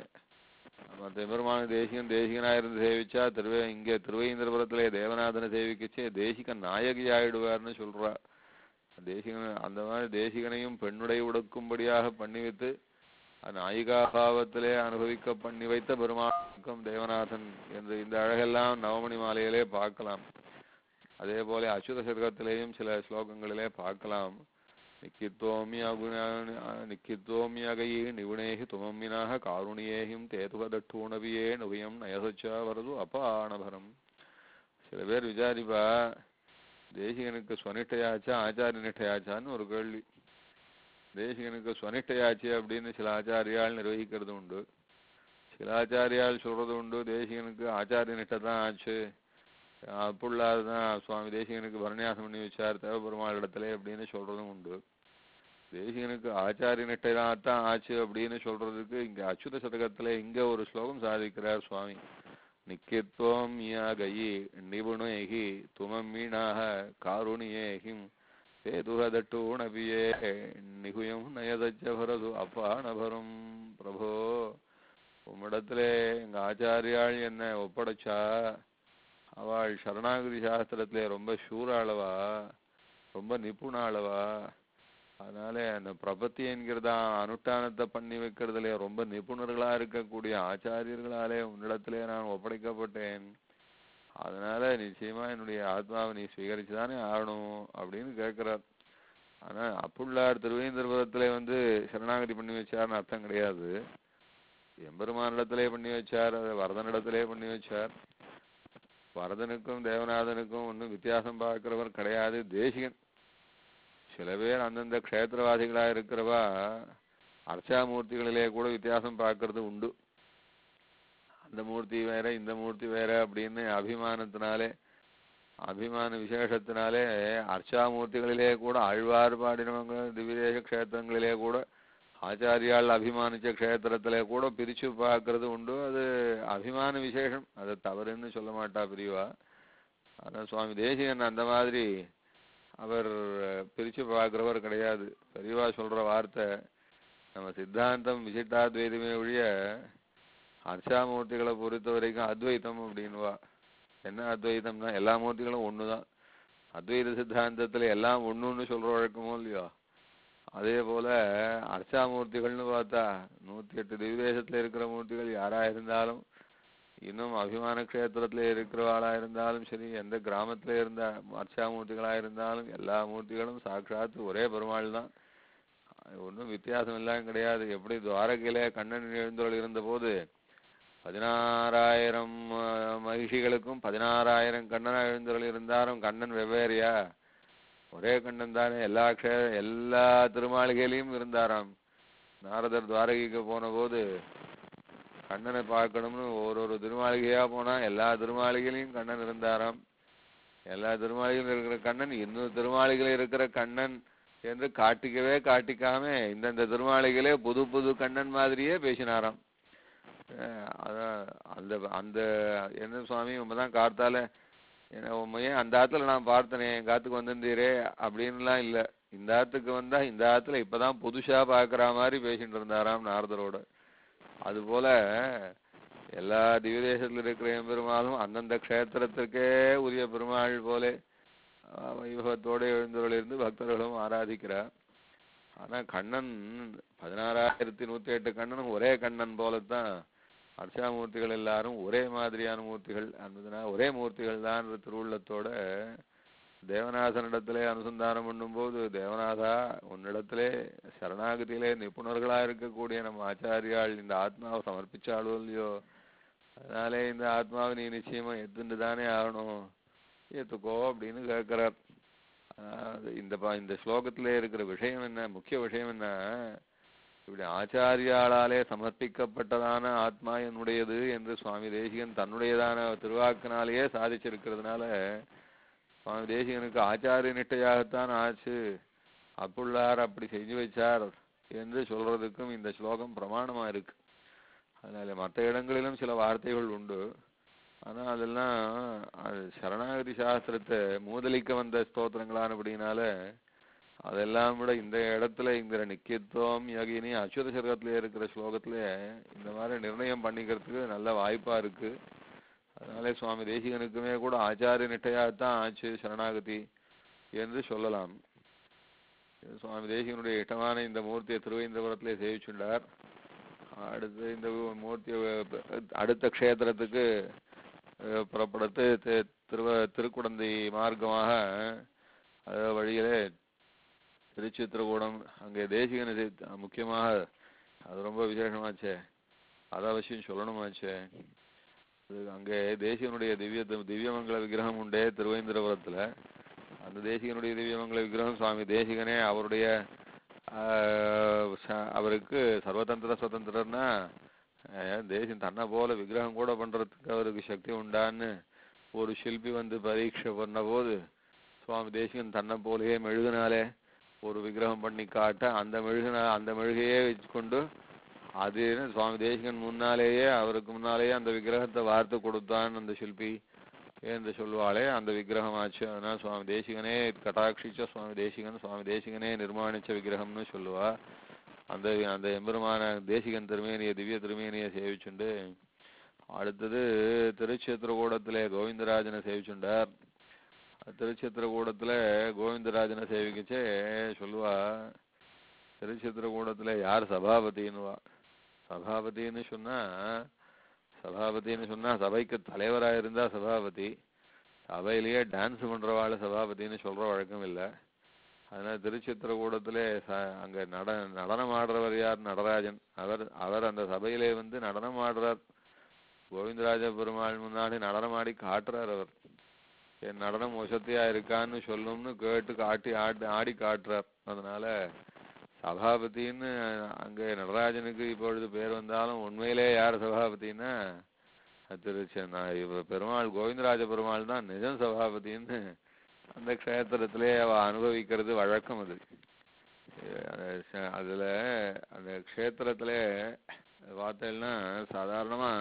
மற்ற எம்பெருமான தேசிகன் தேசிகனா இருந்து சேவிச்சா திருவே இங்க திருவேந்திரபுரத்திலே தேவநாதனை சேவிக்கச்சே தேசிகன் நாயகி ஆயிடுவார்னு சொல்றா தேசிகன் அந்த மாதிரி தேசிகனையும் பெண்ணுடை உடுக்கும்படியாக பண்ணி வைத்து நாயிகாபாவத்திலே அனுபவிக்க பண்ணி வைத்த பெருமானுக்கும் தேவநாதன் என்று இந்த அழகெல்லாம் நவமணி மாலையிலே பார்க்கலாம் அதே போல அச்சுத சதகத்திலேயும் சில ஸ்லோகங்களிலே பார்க்கலாம் நிக்கித்தோமியகையே நிபுணேகி துமம்மினாக காருணியேயும் தேதுகதட்டூணவியே நுபயம் நயசச்சா வரது அபானபரம் சில பேர் விசாரிப்பா தேசிகனுக்கு ஸ்வனிஷ்டையாச்சா ஆச்சாரிய நிஷ்டையாச்சான்னு ஒரு கேள்வி தேசிகனுக்கு ஸ்வனிஷ்டையாச்சு அப்படின்னு சில ஆச்சாரியால் நிர்வகிக்கிறது உண்டு சில ஆச்சாரியால் சொல்றது உண்டு தேசிகனுக்கு ஆச்சாரிய நிஷ்டை தான் ஆச்சு அப்புள்ளார் தான் சுவாமி தேசிகனுக்கு பரநியாசம் பண்ணி வச்சார் தேவபெருமாள் இடத்துல அப்படின்னு சொல்றதும் உண்டு தேசிகனுக்கு ஆச்சாரிய நிஷ்டை தான் ஆச்சு அப்படின்னு சொல்றதுக்கு இங்க அச்சுத சதகத்துல இங்க ஒரு ஸ்லோகம் சாதிக்கிறார் சுவாமி நிக்கித்வம் யாகயி நிபுணேகி துமம் மீனாக காருணியேகிம் சேதுகதட்டூணபியே நிகுயம் நயதச்ச பரது அப்பாணபரம் பிரபோ உம்மிடத்திலே எங்க ஆச்சாரியாள் என்ன ஒப்படைச்சா அவள் சரணாகதி சாஸ்திரத்திலே ரொம்ப சூறாளவா ரொம்ப நிபுணாளவா அதனால அந்த பிரபத்தி என்கிறதா அனுஷ்டானத்தை பண்ணி வைக்கிறதுல ரொம்ப நிபுணர்களா இருக்கக்கூடிய ஆச்சாரியர்களாலே உன்னிடத்திலே நான் ஒப்படைக்கப்பட்டேன் அதனால நிச்சயமா என்னுடைய ஆத்மாவை நீ ஸ்வீகரிச்சுதானே ஆகணும் அப்படின்னு கேட்கிறார் ஆனா அப்புள்ளார் திருவேந்திரபுரத்திலே வந்து சரணாகதி பண்ணி வச்சார்னு அர்த்தம் கிடையாது எம்பெருமானிடத்திலே பண்ணி வச்சார் அதை வரதனிடத்திலே பண்ணி வச்சார் வரதனுக்கும் தேவநாதனுக்கும் ஒன்றும் வித்தியாசம் பார்க்கிறவர் கிடையாது தேசிகன் சில பேர் அந்தந்த க்ஷேத்திரவாதிகளா இருக்கிறவா அர்ச்சாமூர்த்திகளிலே கூட வித்தியாசம் பார்க்கறது உண்டு அந்த மூர்த்தி வேற இந்த மூர்த்தி வேற அப்படின்னு அபிமானத்தினாலே அபிமான விசேஷத்தினாலே அர்ச்சாமூர்த்திகளிலே கூட ஆழ்வார் பாடினவங்க திவ்யதேச க்ஷேத்திரங்களிலே கூட ஆச்சாரியால் அபிமானிச்ச க்ஷேத்திரத்திலே கூட பிரிச்சு பார்க்கறது உண்டு அது அபிமான விசேஷம் அது தவறுன்னு சொல்ல மாட்டா பிரிவா ஆனா சுவாமி தேசிகன் அந்த மாதிரி அவர் பிரிச்சு பார்க்கிறவர் கிடையாது பெரியவா சொல்ற வார்த்தை நம்ம சித்தாந்தம் விசிட்டாத்வைதமே ஒழிய அர்ச்சாமூர்த்திகளை பொறுத்த வரைக்கும் அத்வைத்தம் அப்படின்வா என்ன அத்வைத்தம்னா எல்லா மூர்த்திகளும் ஒண்ணுதான் அத்வைத சித்தாந்தத்துல எல்லாம் ஒண்ணுன்னு சொல்ற வழக்கமோ இல்லையோ அதே போல அர்ச்சாமூர்த்திகள்னு பார்த்தா நூத்தி எட்டு திவ்யதேசத்துல இருக்கிற மூர்த்திகள் யாரா இருந்தாலும் இன்னும் அபிமான க்ஷேத்திரத்துல இருக்கிறவாளா இருந்தாலும் சரி எந்த கிராமத்துல இருந்த அர்ச்சாமூர்த்திகளா இருந்தாலும் எல்லா மூர்த்திகளும் சாட்சாத் ஒரே பெருமாள் தான் ஒன்றும் வித்தியாசம் எல்லாம் கிடையாது எப்படி துவாரகையில கண்ணன் எழுந்தொள் இருந்தபோது பதினாறாயிரம் அஹ், மகிஷிகளுக்கும் பதினாறாயிரம் கண்ணனா எழுந்தொள் இருந்தாலும் கண்ணன் வெவ்வேறையா ஒரே கண்ணன் தானே எல்லா க்ஷே எல்லா திருமாளிகையிலையும் இருந்தாராம் நாரதர் துவாரகைக்கு போன போது கண்ணனை பார்க்கணும்னு ஒரு ஒரு திருமாளிகையா போனா எல்லா திருமாளிகையிலையும் கண்ணன் இருந்தாராம் எல்லா திருமாளிகையிலும் இருக்கிற கண்ணன் இன்னொரு திருமாளிகையில இருக்கிற கண்ணன் என்று காட்டிக்கவே காட்டிக்காம இந்தந்த திருமாளிகளே புது புது கண்ணன் மாதிரியே பேசினாராம் அஹ் அதான் அந்த அந்த என்ன சுவாமி உண்மைதான் காத்தால என்ன உண்மையே அந்த ஆத்துல நான் பார்த்தனே எங்க ஆத்துக்கு வந்திருந்தீரே அப்படின்னுலாம் இல்ல இந்த ஆத்துக்கு வந்தா இந்த ஆத்துல இப்பதான் புதுசா பாக்குற மாதிரி பேசிட்டு இருந்தாராம் நாரதரோட அதுபோல எல்லா திவ்யதேசத்துல இருக்கிற எம்பெருமாளும் அந்தந்த க்ஷேத்திரத்திற்கே உரிய பெருமாள் போலே ஆஹ் வைபவத்தோட எழுந்தவர்களிருந்து பக்தர்களும் ஆராதிக்கிறார் ஆனா கண்ணன் பதினாறாயிரத்தி நூத்தி எட்டு கண்ணனும் ஒரே கண்ணன் போலத்தான் அர்ச்சாமூர்த்திகள் எல்லாரும் ஒரே மாதிரியான மூர்த்திகள் என்பதுனா ஒரே மூர்த்திகள் தான் திருவுள்ளத்தோட தேவநாதனிடத்திலே அனுசந்தானம் பண்ணும்போது தேவநாதா உன்னிடத்திலே சரணாகதியிலே நிபுணர்களா இருக்கக்கூடிய நம்ம ஆச்சாரியாள் இந்த ஆத்மாவை சமர்ப்பிச்சாளோ இல்லையோ அதனாலே இந்த ஆத்மாவை நீ நிச்சயமா எத்துண்டு தானே ஆகணும் ஏத்துக்கோ அப்படின்னு கேட்கிறார் அதாவது இந்த ப- இந்த ஸ்லோகத்திலே இருக்கிற விஷயம் என்ன முக்கிய விஷயம் என்ன இப்படி ஆச்சாரியாளாலே சமர்ப்பிக்கப்பட்டதான ஆத்மா என்னுடையது என்று சுவாமி தேசிகன் தன்னுடையதான திருவாக்கினாலேயே சாதிச்சிருக்கிறதுனால சுவாமி தேசிகனுக்கு ஆச்சாரிய நிட்டையாகத்தான் ஆச்சு அப்புள்ளார் அப்படி செஞ்சு வச்சார் என்று சொல்றதுக்கும் இந்த ஸ்லோகம் பிரமாணமா இருக்கு அதனால மற்ற இடங்களிலும் சில வார்த்தைகள் உண்டு ஆனா அதெல்லாம் அது சரணாகதி சாஸ்திரத்தை மூதலிக்க வந்த ஸ்தோத்திரங்களானபடினால அதெல்லாம் விட இந்த இடத்துல இந்த நிக்கியத்துவம் யோகினி அச்சுத சர்க்கத்துல இருக்கிற ஸ்லோகத்துல இந்த மாதிரி நிர்ணயம் பண்ணிக்கிறதுக்கு நல்ல வாய்ப்பா இருக்கு அதனாலே சுவாமி தேசிகனுக்குமே கூட ஆச்சாரிய நிட்டையாகத்தான் ஆச்சு சரணாகதி என்று சொல்லலாம் இது சுவாமி தேசிகனுடைய இஷ்டமான இந்த மூர்த்தியை திருவேந்திரபுரத்திலே சேவிச்சுள்ளார் அடுத்து இந்த மூர்த்தி அடுத்த க்ஷேத்திரத்துக்கு அஹ், புறப்படுத்து தி- திருவ திருக்குடந்தை மார்க்கமாக அது வழியிலே திருச்சித்திரகூடம் அங்கே தேசிகன் இது முக்கியமாக அது ரொம்ப விசேஷமாச்சே அதை அவசியம் சொல்லணுமாச்சே அது அங்கே தேசிகனுடைய திவ்ய திவ்யமங்கல விக்கிரகம் உண்டே திருவேந்திரபுரத்துல அந்த தேசிகனுடைய திவ்யமங்கல விக்கிரகம் சுவாமி தேசிகனே அவருடைய ஆஹ், ச- அவருக்கு சர்வதந்திர சுதந்திரன்னா அஹ், தேசிகன் தன்னை போல விக்கிரகம் கூட பண்றதுக்கு அவருக்கு சக்தி உண்டான்னு ஒரு சிற்பி வந்து பரீட்சை பண்ணபோது சுவாமி தேசிகன் தன்னை போலயே மெழுகுனாலே ஒரு விக்கிரகம் பண்ணி காட்ட அந்த மெழுகுன அந்த மெழுகையே வச்சுக்கொண்டு அது சுவாமி தேசிகன் முன்னாலேயே அவருக்கு முன்னாலேயே அந்த விக்கிரகத்தை வார்த்து கொடுத்தான் அந்த சிற்பி என்று சொல்வாளே அந்த விக்கிரகமாச்சு அதனால சுவாமி தேசிகனே கட்டாட்சிச்ச சுவாமி தேசிகன் சுவாமி தேசிகனே நிர்மாணிச்ச விக்கிரகம்னு சொல்லுவா அந்த அந்த எம்பெருமான தேசிகன் திருமேனிய திவ்ய திருமேனியை சேவிச்சுண்டு அடுத்தது திருச்சேத்திரகூடத்திலே கோவிந்தராஜனை சேவிச்சுண்டார் திருச்சித்திரகூடத்துல கோவிந்தராஜனை சேவிக்கச்சே சொல்லுவா திருச்சித்திரகூடத்துல யார் சபாபதின்னுவா சபாபதின்னு சொன்னா சபாபதின்னு சொன்னா சபைக்கு தலைவரா இருந்தா சபாபதி சபையிலேயே டான்ஸ் பண்றவாள் சபாபதின்னு சொல்ற வழக்கம் இல்லை அதனால திருச்சித்திரகூடத்திலே ச அங்க நட நடனம் ஆடுறவர் யார் நடராஜன் அவர் அவர் அந்த சபையிலே வந்து நடனம் ஆடுறார் கோவிந்தராஜ பெருமாள் முன்னாடி நடனம் ஆடி காட்டுறார் அவர் என் நடனம் வசதியா இருக்கான்னு சொல்லும்னு கேட்டு காட்டி ஆடி ஆடி காட்டுறார் அதனால சபாபதின்னு அங்க நடராஜனுக்கு இப்பொழுது பேர் வந்தாலும் உண்மையிலே யார் சபாபதின்னா அது திருச்சி நான் இவ பெருமாள் கோவிந்தராஜ பெருமாள் தான் நிஜம் சபாபதின்னு அந்த க்ஷேத்திரத்திலே அவ அனுபவிக்கிறது வழக்கம் அது அது ச- அதுல அந்த க்ஷேத்திரத்திலே பார்த்தேன்னா சாதாரணமா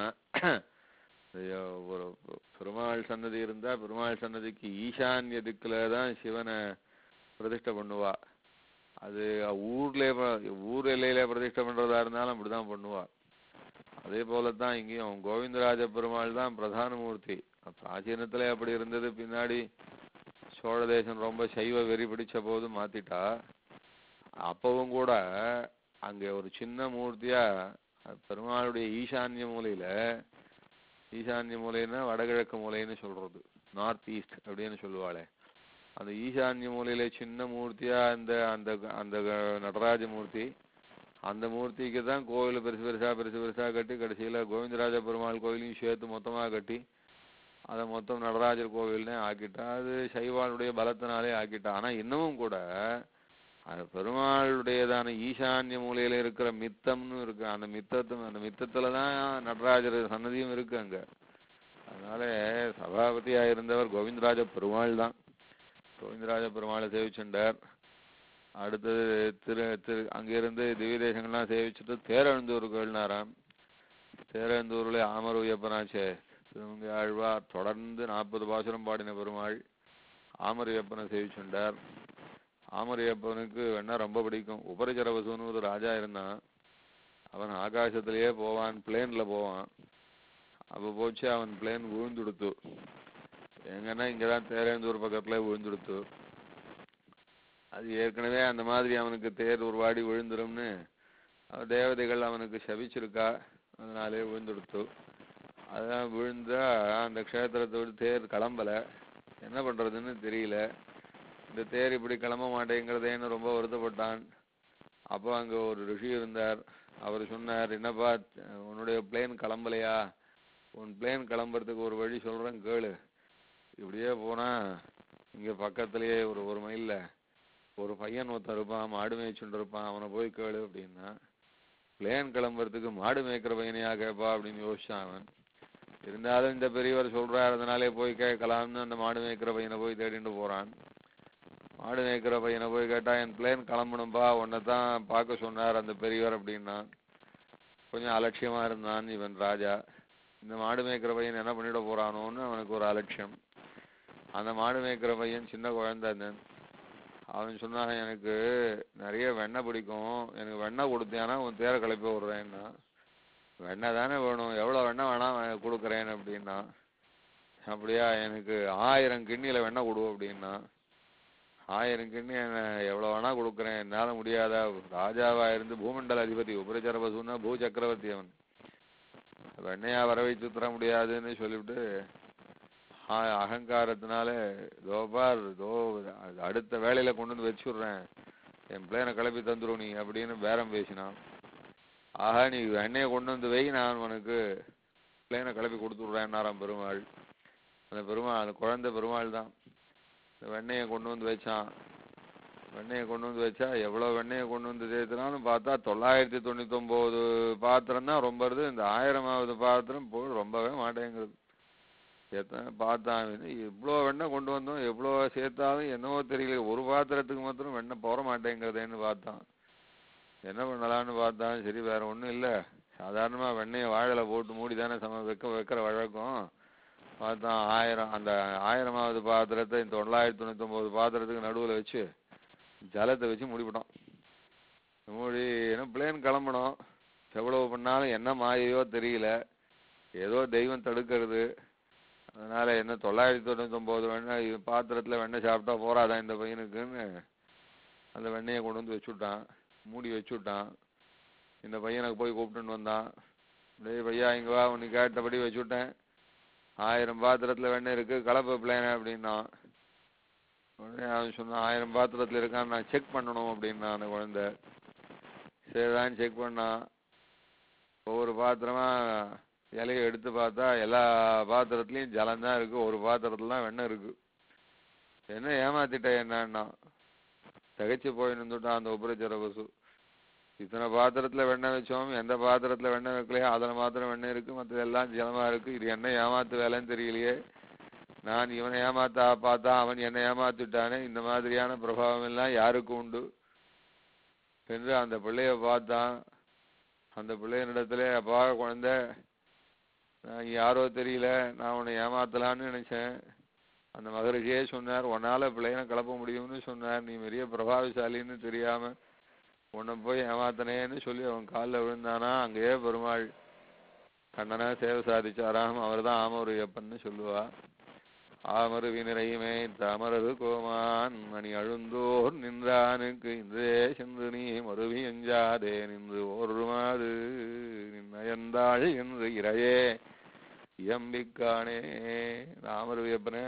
ஐயோ, ஒரு பெருமாள் சன்னதி இருந்தா பெருமாள் சன்னதிக்கு ஈசான்ய திக்குல தான் சிவனை பிரதிஷ்டை பண்ணுவா அது ஊர்ல ஊர் எல்லையில பிரதிஷ்டை பண்றதா இருந்தாலும் அப்படிதான் பண்ணுவா அதே போலத்தான் இங்கேயும் கோவிந்தராஜ பெருமாள் தான் பிரதான மூர்த்தி பிராச்சீனத்துல அப்படி இருந்தது பின்னாடி சோழ தேசம் ரொம்ப சைவ வெறி பிடிச்ச போது மாத்திட்டா அப்பவும் கூட அங்க ஒரு சின்ன மூர்த்தியா பெருமாளுடைய ஈசான்ய மூலையில ஈசான்ய மூலைன்னா வடகிழக்கு மூலைன்னு சொல்றது நார்த் ஈஸ்ட் அப்படின்னு சொல்லுவாளே அந்த ஈசான்ய மூலையில சின்ன மூர்த்தியா அந்த அந்த அந்த நடராஜ மூர்த்தி அந்த மூர்த்திக்கு தான் கோவில் பெருசு பெருசா பெருசு பெருசா கட்டி கடைசியில கோவிந்தராஜ பெருமாள் கோயிலையும் சேர்த்து மொத்தமா கட்டி அதை மொத்தம் நடராஜர் கோவில்னே ஆக்கிட்டா அது சைவாளுடைய பலத்தினாலே ஆக்கிட்டா ஆனா இன்னமும் கூட அந்த பெருமாளுடையதான ஈசான்ய மூலையில இருக்கிற மித்தம்னு இருக்கு அந்த மித்தத்து அந்த மித்தத்துல தான் நடராஜர் சன்னதியும் இருக்கு அங்க அதனால சபாபதியா இருந்தவர் கோவிந்தராஜ பெருமாள் தான் கோவிந்தராஜ பெருமாளை சேவிச்சுண்டார் அடுத்தது திரு திரு அங்கிருந்து திவ்ய தேசங்கள்லாம் சேவிச்சுட்டு தேரெழுந்தூருக்கு எழுனாராம் தேரெழுந்தூர்ல ஆமர் உயப்பனாச்சே திருமங்கை ஆழ்வார் தொடர்ந்து நாற்பது பாசுரம் பாடின பெருமாள் ஆமரியப்பனை சேவிச்சுண்டார் ஆமரியப்பனுக்கு வேணா ரொம்ப பிடிக்கும் உபரிச்சரவசுன்னு ஒரு ராஜா இருந்தான் அவன் ஆகாசத்திலேயே போவான் பிளேன்ல போவான் அப்ப போச்சு அவன் பிளேன் விழுந்துடுத்து எங்கன்னா இங்கதான் தேரேந்தூர் பக்கத்துல விழுந்துடுத்து அது ஏற்கனவே அந்த மாதிரி அவனுக்கு தேர் ஒரு வாடி விழுந்துரும்னு அவ தேவதைகள் அவனுக்கு சபிச்சிருக்கா அதனாலே விழுந்துடுத்து அதான் விழுந்தா அந்த க்ஷேத்திரத்தை விட்டு தேர் கிளம்பல என்ன பண்றதுன்னு தெரியல இந்த தேர் இப்படி கிளம்ப மாட்டேங்கிறதேன்னு ரொம்ப வருத்தப்பட்டான் அப்போ அங்க ஒரு ரிஷி இருந்தார் அவர் சொன்னார் என்னப்பா உன்னுடைய பிளேன் கிளம்பலையா உன் பிளேன் கிளம்புறதுக்கு ஒரு வழி சொல்றேன் கேளு இப்படியே போனா இங்க பக்கத்திலேயே ஒரு ஒரு மைல்ல ஒரு பையன் ஒருத்தன் இருப்பான் மாடு மேய்ச்சுட்டு இருப்பான் அவனை போய் கேளு அப்படின்னா பிளேன் கிளம்புறதுக்கு மாடு மேய்க்கிற பையனையா கேட்பா அப்படின்னு யோசிச்சான் அவன் இருந்தாலும் இந்த பெரியவர் சொல்றாரு அதனாலே போய் கேட்கலாம்னு அந்த மாடு மேய்க்கிற பையனை போய் தேடிட்டு போறான் மாடு மேய்க்கிற பையனை போய் கேட்டா என் பிளேன் கிளம்பணும்பா உன்னை தான் பார்க்க சொன்னார் அந்த பெரியவர் அப்படின்னா கொஞ்சம் அலட்சியமா இருந்தான் இவன் ராஜா இந்த மாடு மேய்க்கிற பையன் என்ன பண்ணிட போறானோன்னு அவனுக்கு ஒரு அலட்சியம் அந்த மாடு மேய்க்கிற பையன் சின்ன குழந்தை இருந்தேன் அவன் சொன்னான் எனக்கு நிறைய வெண்ணெய் பிடிக்கும் எனக்கு வெண்ணெய் கொடுத்தியானா உன் தேரை கிளப்பி விடுறேன்னா வெண்ணெய் தானே வேணும் எவ்வளோ வெண்ணெய் வேணா நான் கொடுக்குறேன் அப்படின்னா அப்படியா எனக்கு ஆயிரம் கிண்ணியில் வெண்ணெய் கொடு அப்படின்னா ஆயிரம் கிண்ணி என்ன எவ்வளோ வேணா கொடுக்குறேன் என்னால் முடியாதா ராஜாவா இருந்து பூமண்டல அதிபதி உபரிச்சர பசுன்னா பூ சக்கரவர்த்தி அவன் வெண்ணையா வர வைத்து தர முடியாதுன்னு சொல்லிவிட்டு ஆ- அகங்காரத்தினால இதோ பார் இதோ அடுத்த வேலையில கொண்டு வந்து வச்சுடுறேன் என் பிள்ளைனை கிளப்பி தந்துரும் நீ அப்படின்னு பேரம் பேசினான் ஆஹா நீ வெண்ணையை கொண்டு வந்து வை நான் உனக்கு பிள்ளைனை கிளப்பி கொடுத்துட்றேன்னாராம் பெருமாள் அந்த பெருமாள் அந்த குழந்தை பெருமாள் தான் இந்த வெண்ணெயை கொண்டு வந்து வச்சான் வெண்ணெயை கொண்டு வந்து வச்சா எவ்வளோ வெண்ணெயை கொண்டு வந்து சேர்த்துனாலும் பார்த்தா தொள்ளாயிரத்தி தொண்ணூத்தொம்போது பாத்திரம் தான் ரொம்ப இருக்குது இந்த ஆயிரமாவது பாத்திரம் போய் ரொம்பவே மாட்டேங்குது எத்தனை பார்த்தான் இவ்வளோ வெண்ணெய் கொண்டு வந்தோம் எவ்வளோ சேர்த்தாலும் என்னவோ தெரியல ஒரு பாத்திரத்துக்கு மாத்திரம் வெண்ணெய் போற மாட்டேங்கிறதேன்னு பார்த்தான் என்ன பண்ணலாம்னு பார்த்தான் சரி வேற ஒன்றும் இல்லை சாதாரணமாக வெண்ணெயை வாழையில போட்டு மூடி தானே சம வைக்க வைக்கிற வழக்கம் பார்த்தா ஆயிரம் அந்த ஆயிரமாவது பாத்திரத்தை இந்த தொள்ளாயிரத்தி தொண்ணூத்தி ஒன்பது பாத்திரத்துக்கு நடுவுல வச்சு ஜலத்தை வச்சு மூடிவிட்டோம் மூடி ஏன்னா பிளேன் கிளம்பணும் எவ்வளவு பண்ணாலும் என்ன மாயையோ தெரியல ஏதோ தெய்வம் தடுக்கிறது அதனால என்ன தொள்ளாயிரத்தி தொண்ணூத்தி ஒன்பது வெண்ணெய் இது பாத்திரத்துல வெண்ணெய் சாப்பிட்டா போறாதான் இந்த பையனுக்குன்னு அந்த வெண்ணெயை கொண்டு வந்து வச்சுட்டான் மூடி வச்சுட்டான் இந்த பையனுக்கு போய் கூப்பிட்டுன்னு வந்தான் டேய் பையா இங்க வா உனக்கு கேட்டபடி வச்சுட்டேன் ஆயிரம் பாத்திரத்துல வெண்ணெய் இருக்கு கலப்பு பிளேன அப்படின்னா உடனே அவன் சொன்னான் ஆயிரம் பாத்திரத்துல இருக்கான்னு நான் செக் பண்ணணும் அப்படின்னா அந்த குழந்தை சரிதான் செக் பண்ணான் ஒவ்வொரு பாத்திரமா இலையை எடுத்து பார்த்தா எல்லா பாத்திரத்துலயும் ஜலம் தான் இருக்கு ஒரு பாத்திரத்துல தான் வெண்ணெய் இருக்கு என்ன ஏமாத்திட்ட என்னன்னா திகைச்சு போய் நின்றுட்டான் அந்த உபரிச்சர பசு இத்தனை பாத்திரத்துல வெண்ணெய் வச்சோம் எந்த பாத்திரத்துல வெண்ணெய் வைக்கலையோ அதுல மாத்திரம் வெண்ணெய் இருக்கு மற்றது எல்லாம் ஜலமா இருக்கு இது என்ன ஏமாத்து வேலைன்னு தெரியலையே நான் இவனை ஏமாத்தா பார்த்தா அவன் என்னை ஏமாத்திட்டானே இந்த மாதிரியான பிரபாவம் எல்லாம் யாருக்கு உண்டு என்று அந்த பிள்ளைய பார்த்தான் அந்த பிள்ளையனிடத்துல அப்பா குழந்தை நான் யாரோ தெரியல நான் உன்னை ஏமாத்தலான்னு நினைச்சேன் அந்த மகரிஷியே சொன்னார் உன்னால பிள்ளையனை கிளப்ப முடியும்னு சொன்னார் நீ பெரிய பிரபாவசாலின்னு தெரியாம உன்னை போய் ஏமாத்தனேன்னு சொல்லி அவன் காலில் விழுந்தானா அங்கேயே பெருமாள் கண்ணனா சேவை சாதிச்சாராம் அவர் தான் ஆமருயப்பன்னு சொல்லுவா ஆமரு வினிறையுமே தமரது கோமான் மணி அழுந்தோர் நின்றானுக்கு இன்றே சென்று நீ மறுவி எஞ்சாதே நின்று ஓருமாது நின்னயந்தாள் என்று இறையே இயம்பிக்கானே ராமர் வியப்பன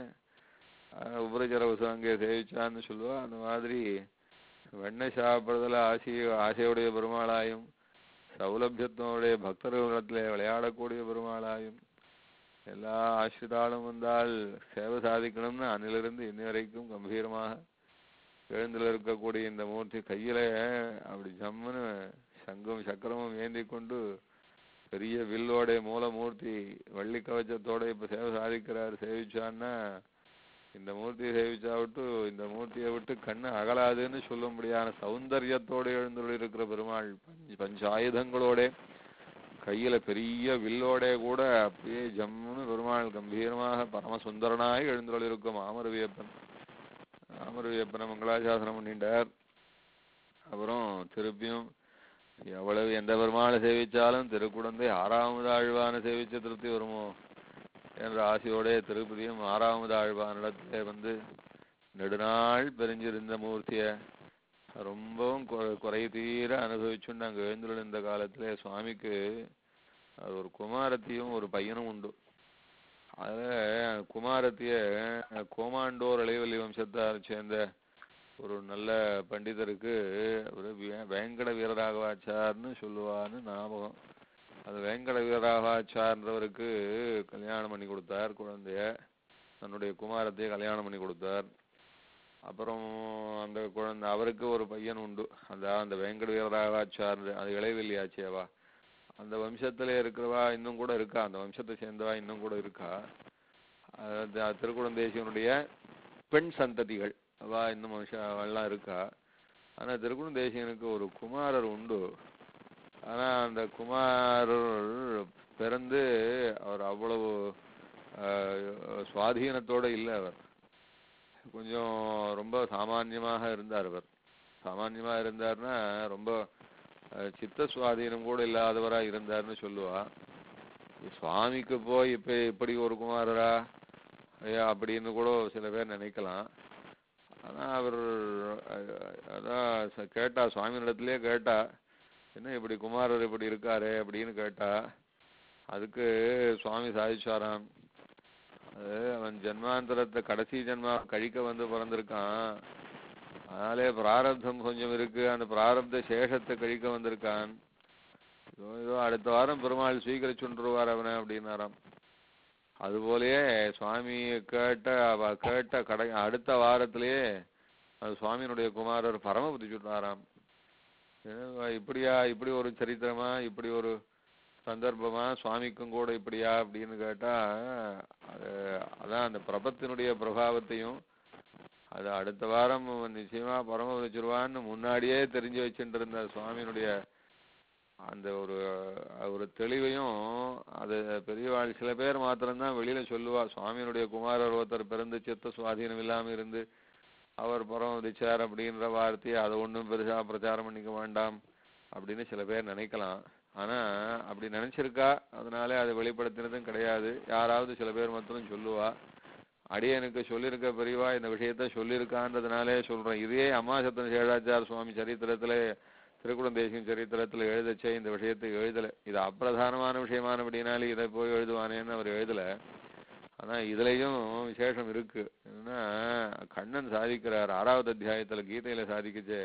உபரஜரவசு அங்கே சேவிச்சான்னு சொல்லுவா அந்த மாதிரி வெண்ணெய் சாப்பிட்றதுல ஆசை ஆசையுடைய பெருமாளாயும் சௌலபியத்தினுடைய பக்தர்களிடத்திலே விளையாடக்கூடிய பெருமாளாயும் எல்லா ஆசிரிதாலும் வந்தால் சேவை சாதிக்கணும்னு அன்னிலிருந்து இன்னி வரைக்கும் கம்பீரமாக எழுந்தில் இருக்கக்கூடிய இந்த மூர்த்தி கையில அப்படி ஜம்முன்னு சங்கம் சக்கரமும் ஏந்தி கொண்டு பெரிய வில்லோட மூலமூர்த்தி வள்ளி கவச்சத்தோட இப்ப சேவை சாதிக்கிறார் சேவிச்சான்னா இந்த மூர்த்தியை சேவிச்சா விட்டு இந்த மூர்த்தியை விட்டு கண்ணு அகலாதுன்னு சொல்லும்படியான சௌந்தரியத்தோடு எழுந்துள்ள இருக்கிற பெருமாள் பஞ்ச பஞ்சாயுதங்களோட கையில பெரிய வில்லோட கூட அப்படியே ஜம்முன்னு பெருமாள் கம்பீரமாக பரமசுந்தரனாய் எழுந்துள்ள இருக்கும் ஆமரவியப்பன் ஆமரவியப்பனை மங்களாசாசனம் பண்ணிட்டார் அப்புறம் திருப்பியும் எவ்வளவு எந்த பெருமாளை சேவிச்சாலும் திருக்குடந்தை ஆறாவது ஆழ்வான சேவிச்ச திருப்தி வருமோ என்ற ஆசையோட திருப்பதியும் ஆறாவது ஆழ்வானிடத்திலே வந்து நெடுநாள் பெரிஞ்சிருந்த மூர்த்திய ரொம்பவும் குறை குறை தீர அனுபவிச்சுண்டு அங்க எழுந்துள்ள இந்த காலத்திலே சுவாமிக்கு அது ஒரு குமாரத்தியும் ஒரு பையனும் உண்டு அதுல குமாரத்திய கோமாண்டோர் இளைவல்லி வம்சத்தார் சேர்ந்த ஒரு நல்ல பண்டிதருக்கு ஒரு வே- வேங்கட வீரராகவாச்சார்னு சொல்லுவான்னு ஞாபகம் அது வேங்கட வீரராகவாச்சார்ன்றவருக்கு கல்யாணம் பண்ணி கொடுத்தார் குழந்தைய தன்னுடைய குமாரத்தையே கல்யாணம் பண்ணி கொடுத்தார் அப்புறம் அந்த குழந்தை அவருக்கு ஒரு பையன் உண்டு அந்த அந்த வேங்கட வீரராகவாச்சார் அது இளைவெள்ளி ஆச்சேவா அந்த வம்சத்துல இருக்கிறவா இன்னும் கூட இருக்கா அந்த வம்சத்தை சேர்ந்தவா இன்னும் கூட இருக்கா அது திருக்குழந்தேசியனுடைய பெண் சந்ததிகள் அவா இன்னும் வம்சம் அவெல்லாம் இருக்கா ஆனா திருக்குழந்தேசியனுக்கு ஒரு குமாரர் உண்டு ஆனா அந்த குமாரர் பிறந்து அவர் அவ்வளவு ஆஹ், சுவாதீனத்தோட இல்லை அவர் கொஞ்சம் ரொம்ப சாமான்யமாக இருந்தார் அவர் சாமான்யமா இருந்தார்னா ரொம்ப அஹ், சித்த சுவாதீனம் கூட இல்லாதவரா இருந்தார்னு சொல்லுவா சுவாமிக்கு போய் இப்ப இப்படி ஒரு குமாரரா ஐயா அப்படின்னு கூட சில பேர் நினைக்கலாம் ஆனா அவர் அஹ், அதான் ச- கேட்டா சுவாமியிடத்திலே கேட்டா என்ன இப்படி குமாரர் இப்படி இருக்காரே அப்படின்னு கேட்டா அதுக்கு சுவாமி சாதிச்சாராம் அது அவன் ஜென்மாந்தரத்தை கடைசி ஜென்மா கழிக்க வந்து பிறந்திருக்கான் அதனாலே பிராரப்தம் கொஞ்சம் இருக்கு அந்த பிராரப்த சேஷத்தை கழிக்க வந்திருக்கான் இதோ இதோ அடுத்த வாரம் பெருமாள் ஸ்வீகரிச்சுருவார் அவனை அப்படின்னாராம் அதுபோலயே சுவாமி கேட்ட அவ கேட்ட கடை அடுத்த வாரத்திலேயே அது சுவாமியினுடைய குமாரர் பரமபதி சொன்னாராம் என்னவா, இப்படியா இப்படி ஒரு சரித்திரமா இப்படி ஒரு சந்தர்ப்பமா சுவாமிக்கும் கூட இப்படியா அப்படின்னு கேட்டா அது அதான் அந்த பிரபத்தினுடைய பிரபாவத்தையும் அது அடுத்த வாரம் நிச்சயமா பரம வச்சிருவான்னு முன்னாடியே தெரிஞ்சு வச்சுட்டு இருந்த சுவாமியினுடைய அந்த ஒரு ஒரு தெளிவையும் அது பெரியவாள் சில பேர் மாத்திரம்தான் வெளியில சொல்லுவா சுவாமியினுடைய குமாரர் ஒருத்தர் பிறந்து சித்த சுவாதீனம் இல்லாம இருந்து அவர் புறம் உதிச்சார் அப்படின்ற வார்த்தையை அதை ஒண்ணும் பெருசா பிரச்சாரம் பண்ணிக்க வேண்டாம் அப்படின்னு சில பேர் நினைக்கலாம் ஆனா அப்படி நினைச்சிருக்கா அதனால அதை வெளிப்படுத்தினதும் கிடையாது யாராவது சில பேர் மாத்திரம் சொல்லுவா அடியனுக்கு சொல்லியிருக்க பெரியவா இந்த விஷயத்த சொல்லியிருக்கான்றதுனாலே சொல்றேன் இதே அம்மாசத்தன் சேழாச்சார் சுவாமி சரித்திரத்துல திருக்குடந்தேசியம் சரித்திரத்துல எழுதச்சே இந்த விஷயத்தை எழுதல இது அப்பிரதானமான விஷயமானபடினாலே இதை போய் எழுதுவானேன்னு அவர் எழுதல ஆனா இதுலயும் விசேஷம் இருக்கு என்னன்னா கண்ணன் சாதிக்கிறார் ஆறாவது அத்தியாயத்துல கீதையில சாதிக்கச்சே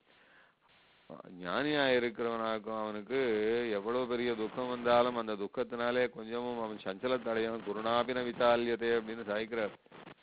ஞானியா இருக்கிறவனாக்கும் அவனுக்கு எவ்வளவு பெரிய துக்கம் வந்தாலும் அந்த துக்கத்தினாலே கொஞ்சமும் அவன் சஞ்சலத்தடையும் குருணாபின வித்தால்யதே அப்படின்னு சாய்க்கிறார்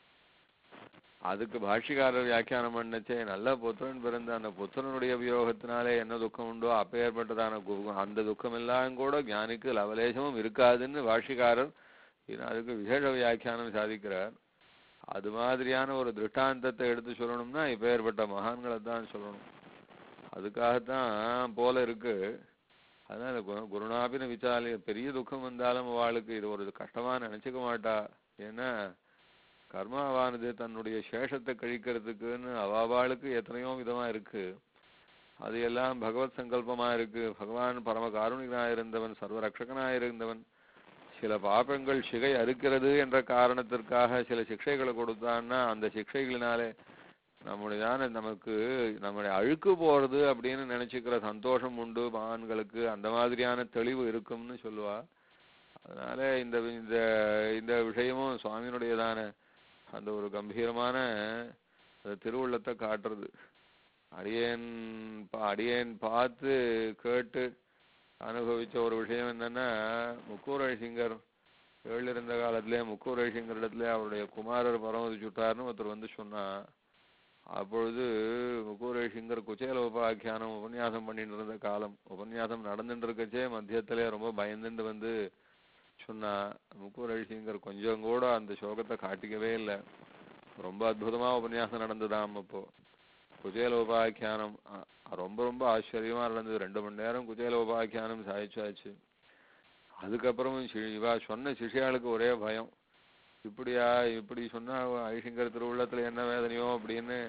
அதுக்கு பாஷ்யக்காரர் வியாக்கியானம் பண்ணச்சே நல்ல புத்திரன் பிறந்த அந்த புத்திரனுடைய வியோகத்தினாலே என்ன துக்கம் உண்டோ அப்பேற்பட்டதான கு- அந்த துக்கம் எல்லாம் கூட ஞானிக்கு லவலேசமும் இருக்காதுன்னு பாஷ்யக்காரர் இது அதுக்கு விசேஷ வியாக்கியானம் சாதிக்கிறார் அது மாதிரியான ஒரு திருஷ்டாந்தத்தை எடுத்து சொல்லணும்னா இப்பேற்பட்ட மகான்களை தான் சொல்லணும் அதுக்காகத்தான் போல இருக்கு அதனால கு- குருநாபின விசாலி பெரிய துக்கம் வந்தாலும் அவளுக்கு இது ஒரு கஷ்டமா நினைச்சுக்க மாட்டா ஏன்னா கர்மாவானது தன்னுடைய சேஷத்தை கழிக்கிறதுக்குன்னு அவாவாளுக்கு எத்தனையோ விதமா இருக்கு அது எல்லாம் பகவத் சங்கல்பமா இருக்கு பகவான் பரம காருணிகனாக இருந்தவன் சர்வரக்ஷகனாக இருந்தவன் சில பாபங்கள் சிகை அறுக்கிறது என்ற காரணத்திற்காக சில சிக்ஷைகளை கொடுத்தான்னா அந்த சிக்ஷைகளினாலே நம்முடையதான நமக்கு நம்முடைய அழுக்கு போறது அப்படின்னு நினைச்சுக்கிற சந்தோஷம் உண்டு மகான்களுக்கு அந்த மாதிரியான தெளிவு இருக்கும்னு சொல்லுவா அதனால இந்த இந்த இந்த விஷயமும் சுவாமியினுடையதான அந்த ஒரு கம்பீரமான அந்த திருவுள்ளத்தை காட்டுறது அடியேன் பா- அடியேன் பார்த்து கேட்டு அனுபவிச்ச ஒரு விஷயம் என்னன்னா முக்கூரழி சிங்கர் எழுந்திருந்த காலத்திலே முக்கூரழி சிங்கர் இடத்துல அவருடைய குமாரர் பரமதிச்சுட்டார்னு ஒருத்தர் வந்து சொன்னா அப்பொழுது முக்கூரழி சிங்கர் குச்சேல உபாக்கியானம் உபன்யாசம் பண்ணிட்டு இருந்த காலம் உபன்யாசம் நடந்துட்டு இருக்கச்சே மத்தியத்திலே ரொம்ப பயந்துட்டு வந்து சொன்னா முக்கூரழி சிங்கர் கொஞ்சம் கூட அந்த சோகத்தை காட்டிக்கவே இல்லை ரொம்ப அற்புதமா உபன்யாசம் நடந்ததாம் அப்போ குஜேல உபாக்கியானம் அ- ரொம்ப ரொம்ப ஆச்சரியமா நடந்தது ரெண்டு மணி நேரம் குஜேல உபாக்கியானம் சாய்ச்சாச்சு அதுக்கப்புறம் சி- இவா சொன்ன சிஷ்யாளுக்கு ஒரே பயம் இப்படியா இப்படி சொன்னா ஐசிங்கர் திருவுள்ளத்துல என்ன வேதனையோ அப்படின்னு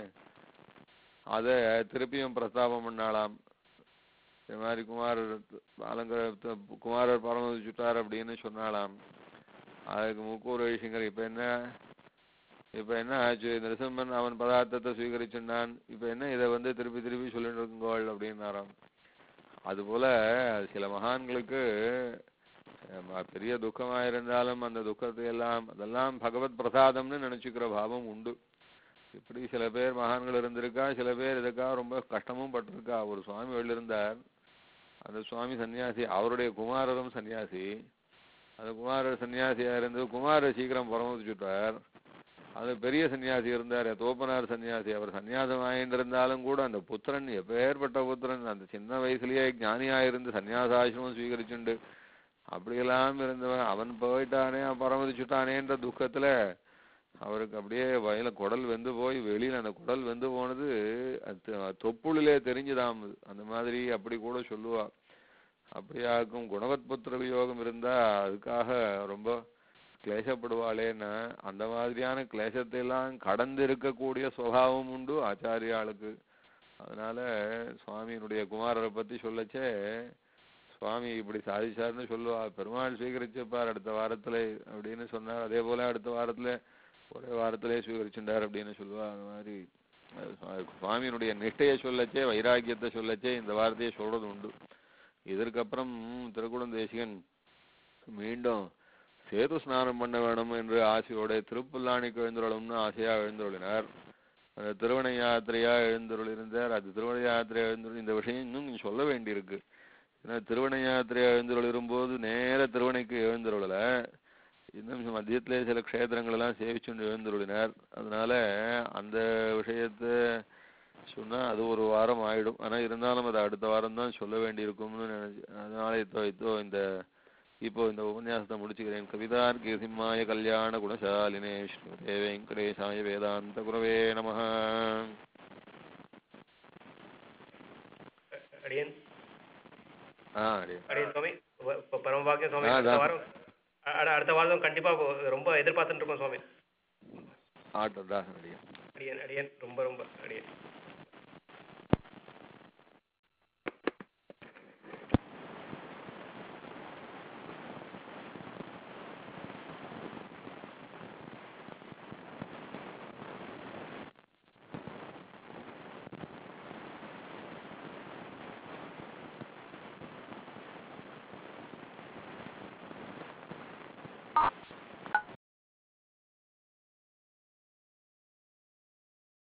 அத திருப்பியும் பிரஸ்தாபம் பண்ணாளாம் இது மாதிரி குமாரர் அலங்கர குமாரர் பரமதிச்சுட்டார் அப்படின்னு சொன்னாலாம் அதுக்கு முக்கூர் ஐசிங்கர் இப்ப என்ன இப்ப என்ன ஆச்சு நரசிம்மன் அவன் பதார்த்தத்தை சுவீகரிச்சுட்டான் இப்ப என்ன இதை வந்து திருப்பி திருப்பி சொல்லிட்டு இருக்குங்கோள் அப்படின்னாராம் அதுபோல சில மகான்களுக்கு அஹ், பெரிய துக்கமா இருந்தாலும் அந்த துக்கத்தை எல்லாம் அதெல்லாம் பகவத் பிரசாதம்னு நினைச்சுக்கிற பாவம் உண்டு இப்படி சில பேர் மகான்கள் இருந்திருக்கா சில பேர் இதுக்காக ரொம்ப கஷ்டமும் பட்டிருக்கா ஒரு சுவாமி வெளில இருந்தார் அந்த சுவாமி சன்னியாசி அவருடைய குமாரரும் சன்னியாசி அந்த குமாரர் சன்னியாசியா இருந்து குமாரர் சீக்கிரம் பரமதிச்சுட்டார் அது பெரிய சன்னியாசி இருந்தார் தோப்பனார் சன்னியாசி அவர் சன்னியாசம் ஆயிட்டு இருந்தாலும் கூட அந்த புத்திரன் எப்பேற்பட்ட புத்திரன் அந்த சின்ன வயசுலயே ஞானியா இருந்து சன்னியாசாசிரமம் ஸ்வீகரிச்சுண்டு அப்படியெல்லாம் இருந்தவன் அவன் போயிட்டானே அவன் பரமதிச்சுட்டானேன்ற துக்கத்துல அவருக்கு அப்படியே வயல குடல் வெந்து போய் வெளியில அந்த குடல் வெந்து போனது அது தொப்புளிலே தெரிஞ்சுதாம் அது. அந்த மாதிரி அப்படி கூட சொல்லுவா அப்படியாக்கும் குணவத் புத்திர வியோகம் இருந்தா அதுக்காக ரொம்ப கிளேசப்படுவாளேன்னா அந்த மாதிரியான கிளேசத்தை எல்லாம் கடந்து இருக்கக்கூடிய சுவாவம் உண்டு ஆச்சாரியாளுக்கு அதனால சுவாமியினுடைய குமாரரை பத்தி சொல்லச்சே சுவாமி இப்படி சாதிச்சாருன்னு சொல்லுவா பெருமாள் ஸ்வீகரிச்சிருப்பார் அடுத்த வாரத்துல அப்படின்னு சொன்னார் அதே போல அடுத்த வாரத்துல ஒரே வாரத்திலே ஸ்வீகரிச்சுட்டார் அப்படின்னு சொல்லுவா அந்த மாதிரி அது சுவா- சுவாமியினுடைய நிஷ்டையை சொல்லச்சே வைராக்கியத்தை சொல்லச்சே இந்த வார்த்தையை சொல்றது உண்டு இதற்கப்புறம் திருக்குடம் தேசிகன் மீண்டும் சேது ஸ்நானம் பண்ண வேணும் என்று ஆசையோட திருப்புல்லாணிக்கு எழுந்துள்ளோம்னு ஆசையா எழுந்துள்ளினார் அந்த திருவண யாத்திரையா எழுந்துள்ளிருந்தார் அது திருவண யாத்திரை எழுந்துள்ள இந்த விஷயம் இன்னும் நீங்க சொல்ல வேண்டியிருக்கு ஏன்னா திருவண யாத்திரையா எழுந்துள்ளிரும்போது நேர திருவணைக்கு எழுந்துருளல இன்னும் மத்தியத்திலே சில க்ஷேத்திரங்கள் எல்லாம் சேவிச்சுண்டு எழுந்துள்ளினார் அதனால அந்த விஷயத்தை சொன்னா அது ஒரு வாரம் ஆயிடும் ஆனா இருந்தாலும் அது அடுத்த வாரம் தான் சொல்ல வேண்டியிருக்கும்னு நினைச்சு அதனால இப்போ இப்போ இந்த இப்போ இந்த உபன்யாசத்தை முடிச்சுக்கிறேன் கவிதார் கீர்த்திமாய கல்யாண குணசாலினே ஸ்ரீமதே வெங்கடேசாய வேதாந்த குரவே நம அடியன் ஆ அடி அடியன் சுவாமி வ- இப்ப பரமபாக்கியம் சுவாமி ஆ, அடுத்த அதான். வாரம் அ- அட- அடுத்த வாரம் கண்டிப்பா போ- ரொம்ப எதிர்பார்த்துட்டு இருக்கோம் சுவாமி ஆட்டதாசனுடைய அடியன் அடியன் ரொம்ப ரொம்ப அடியன்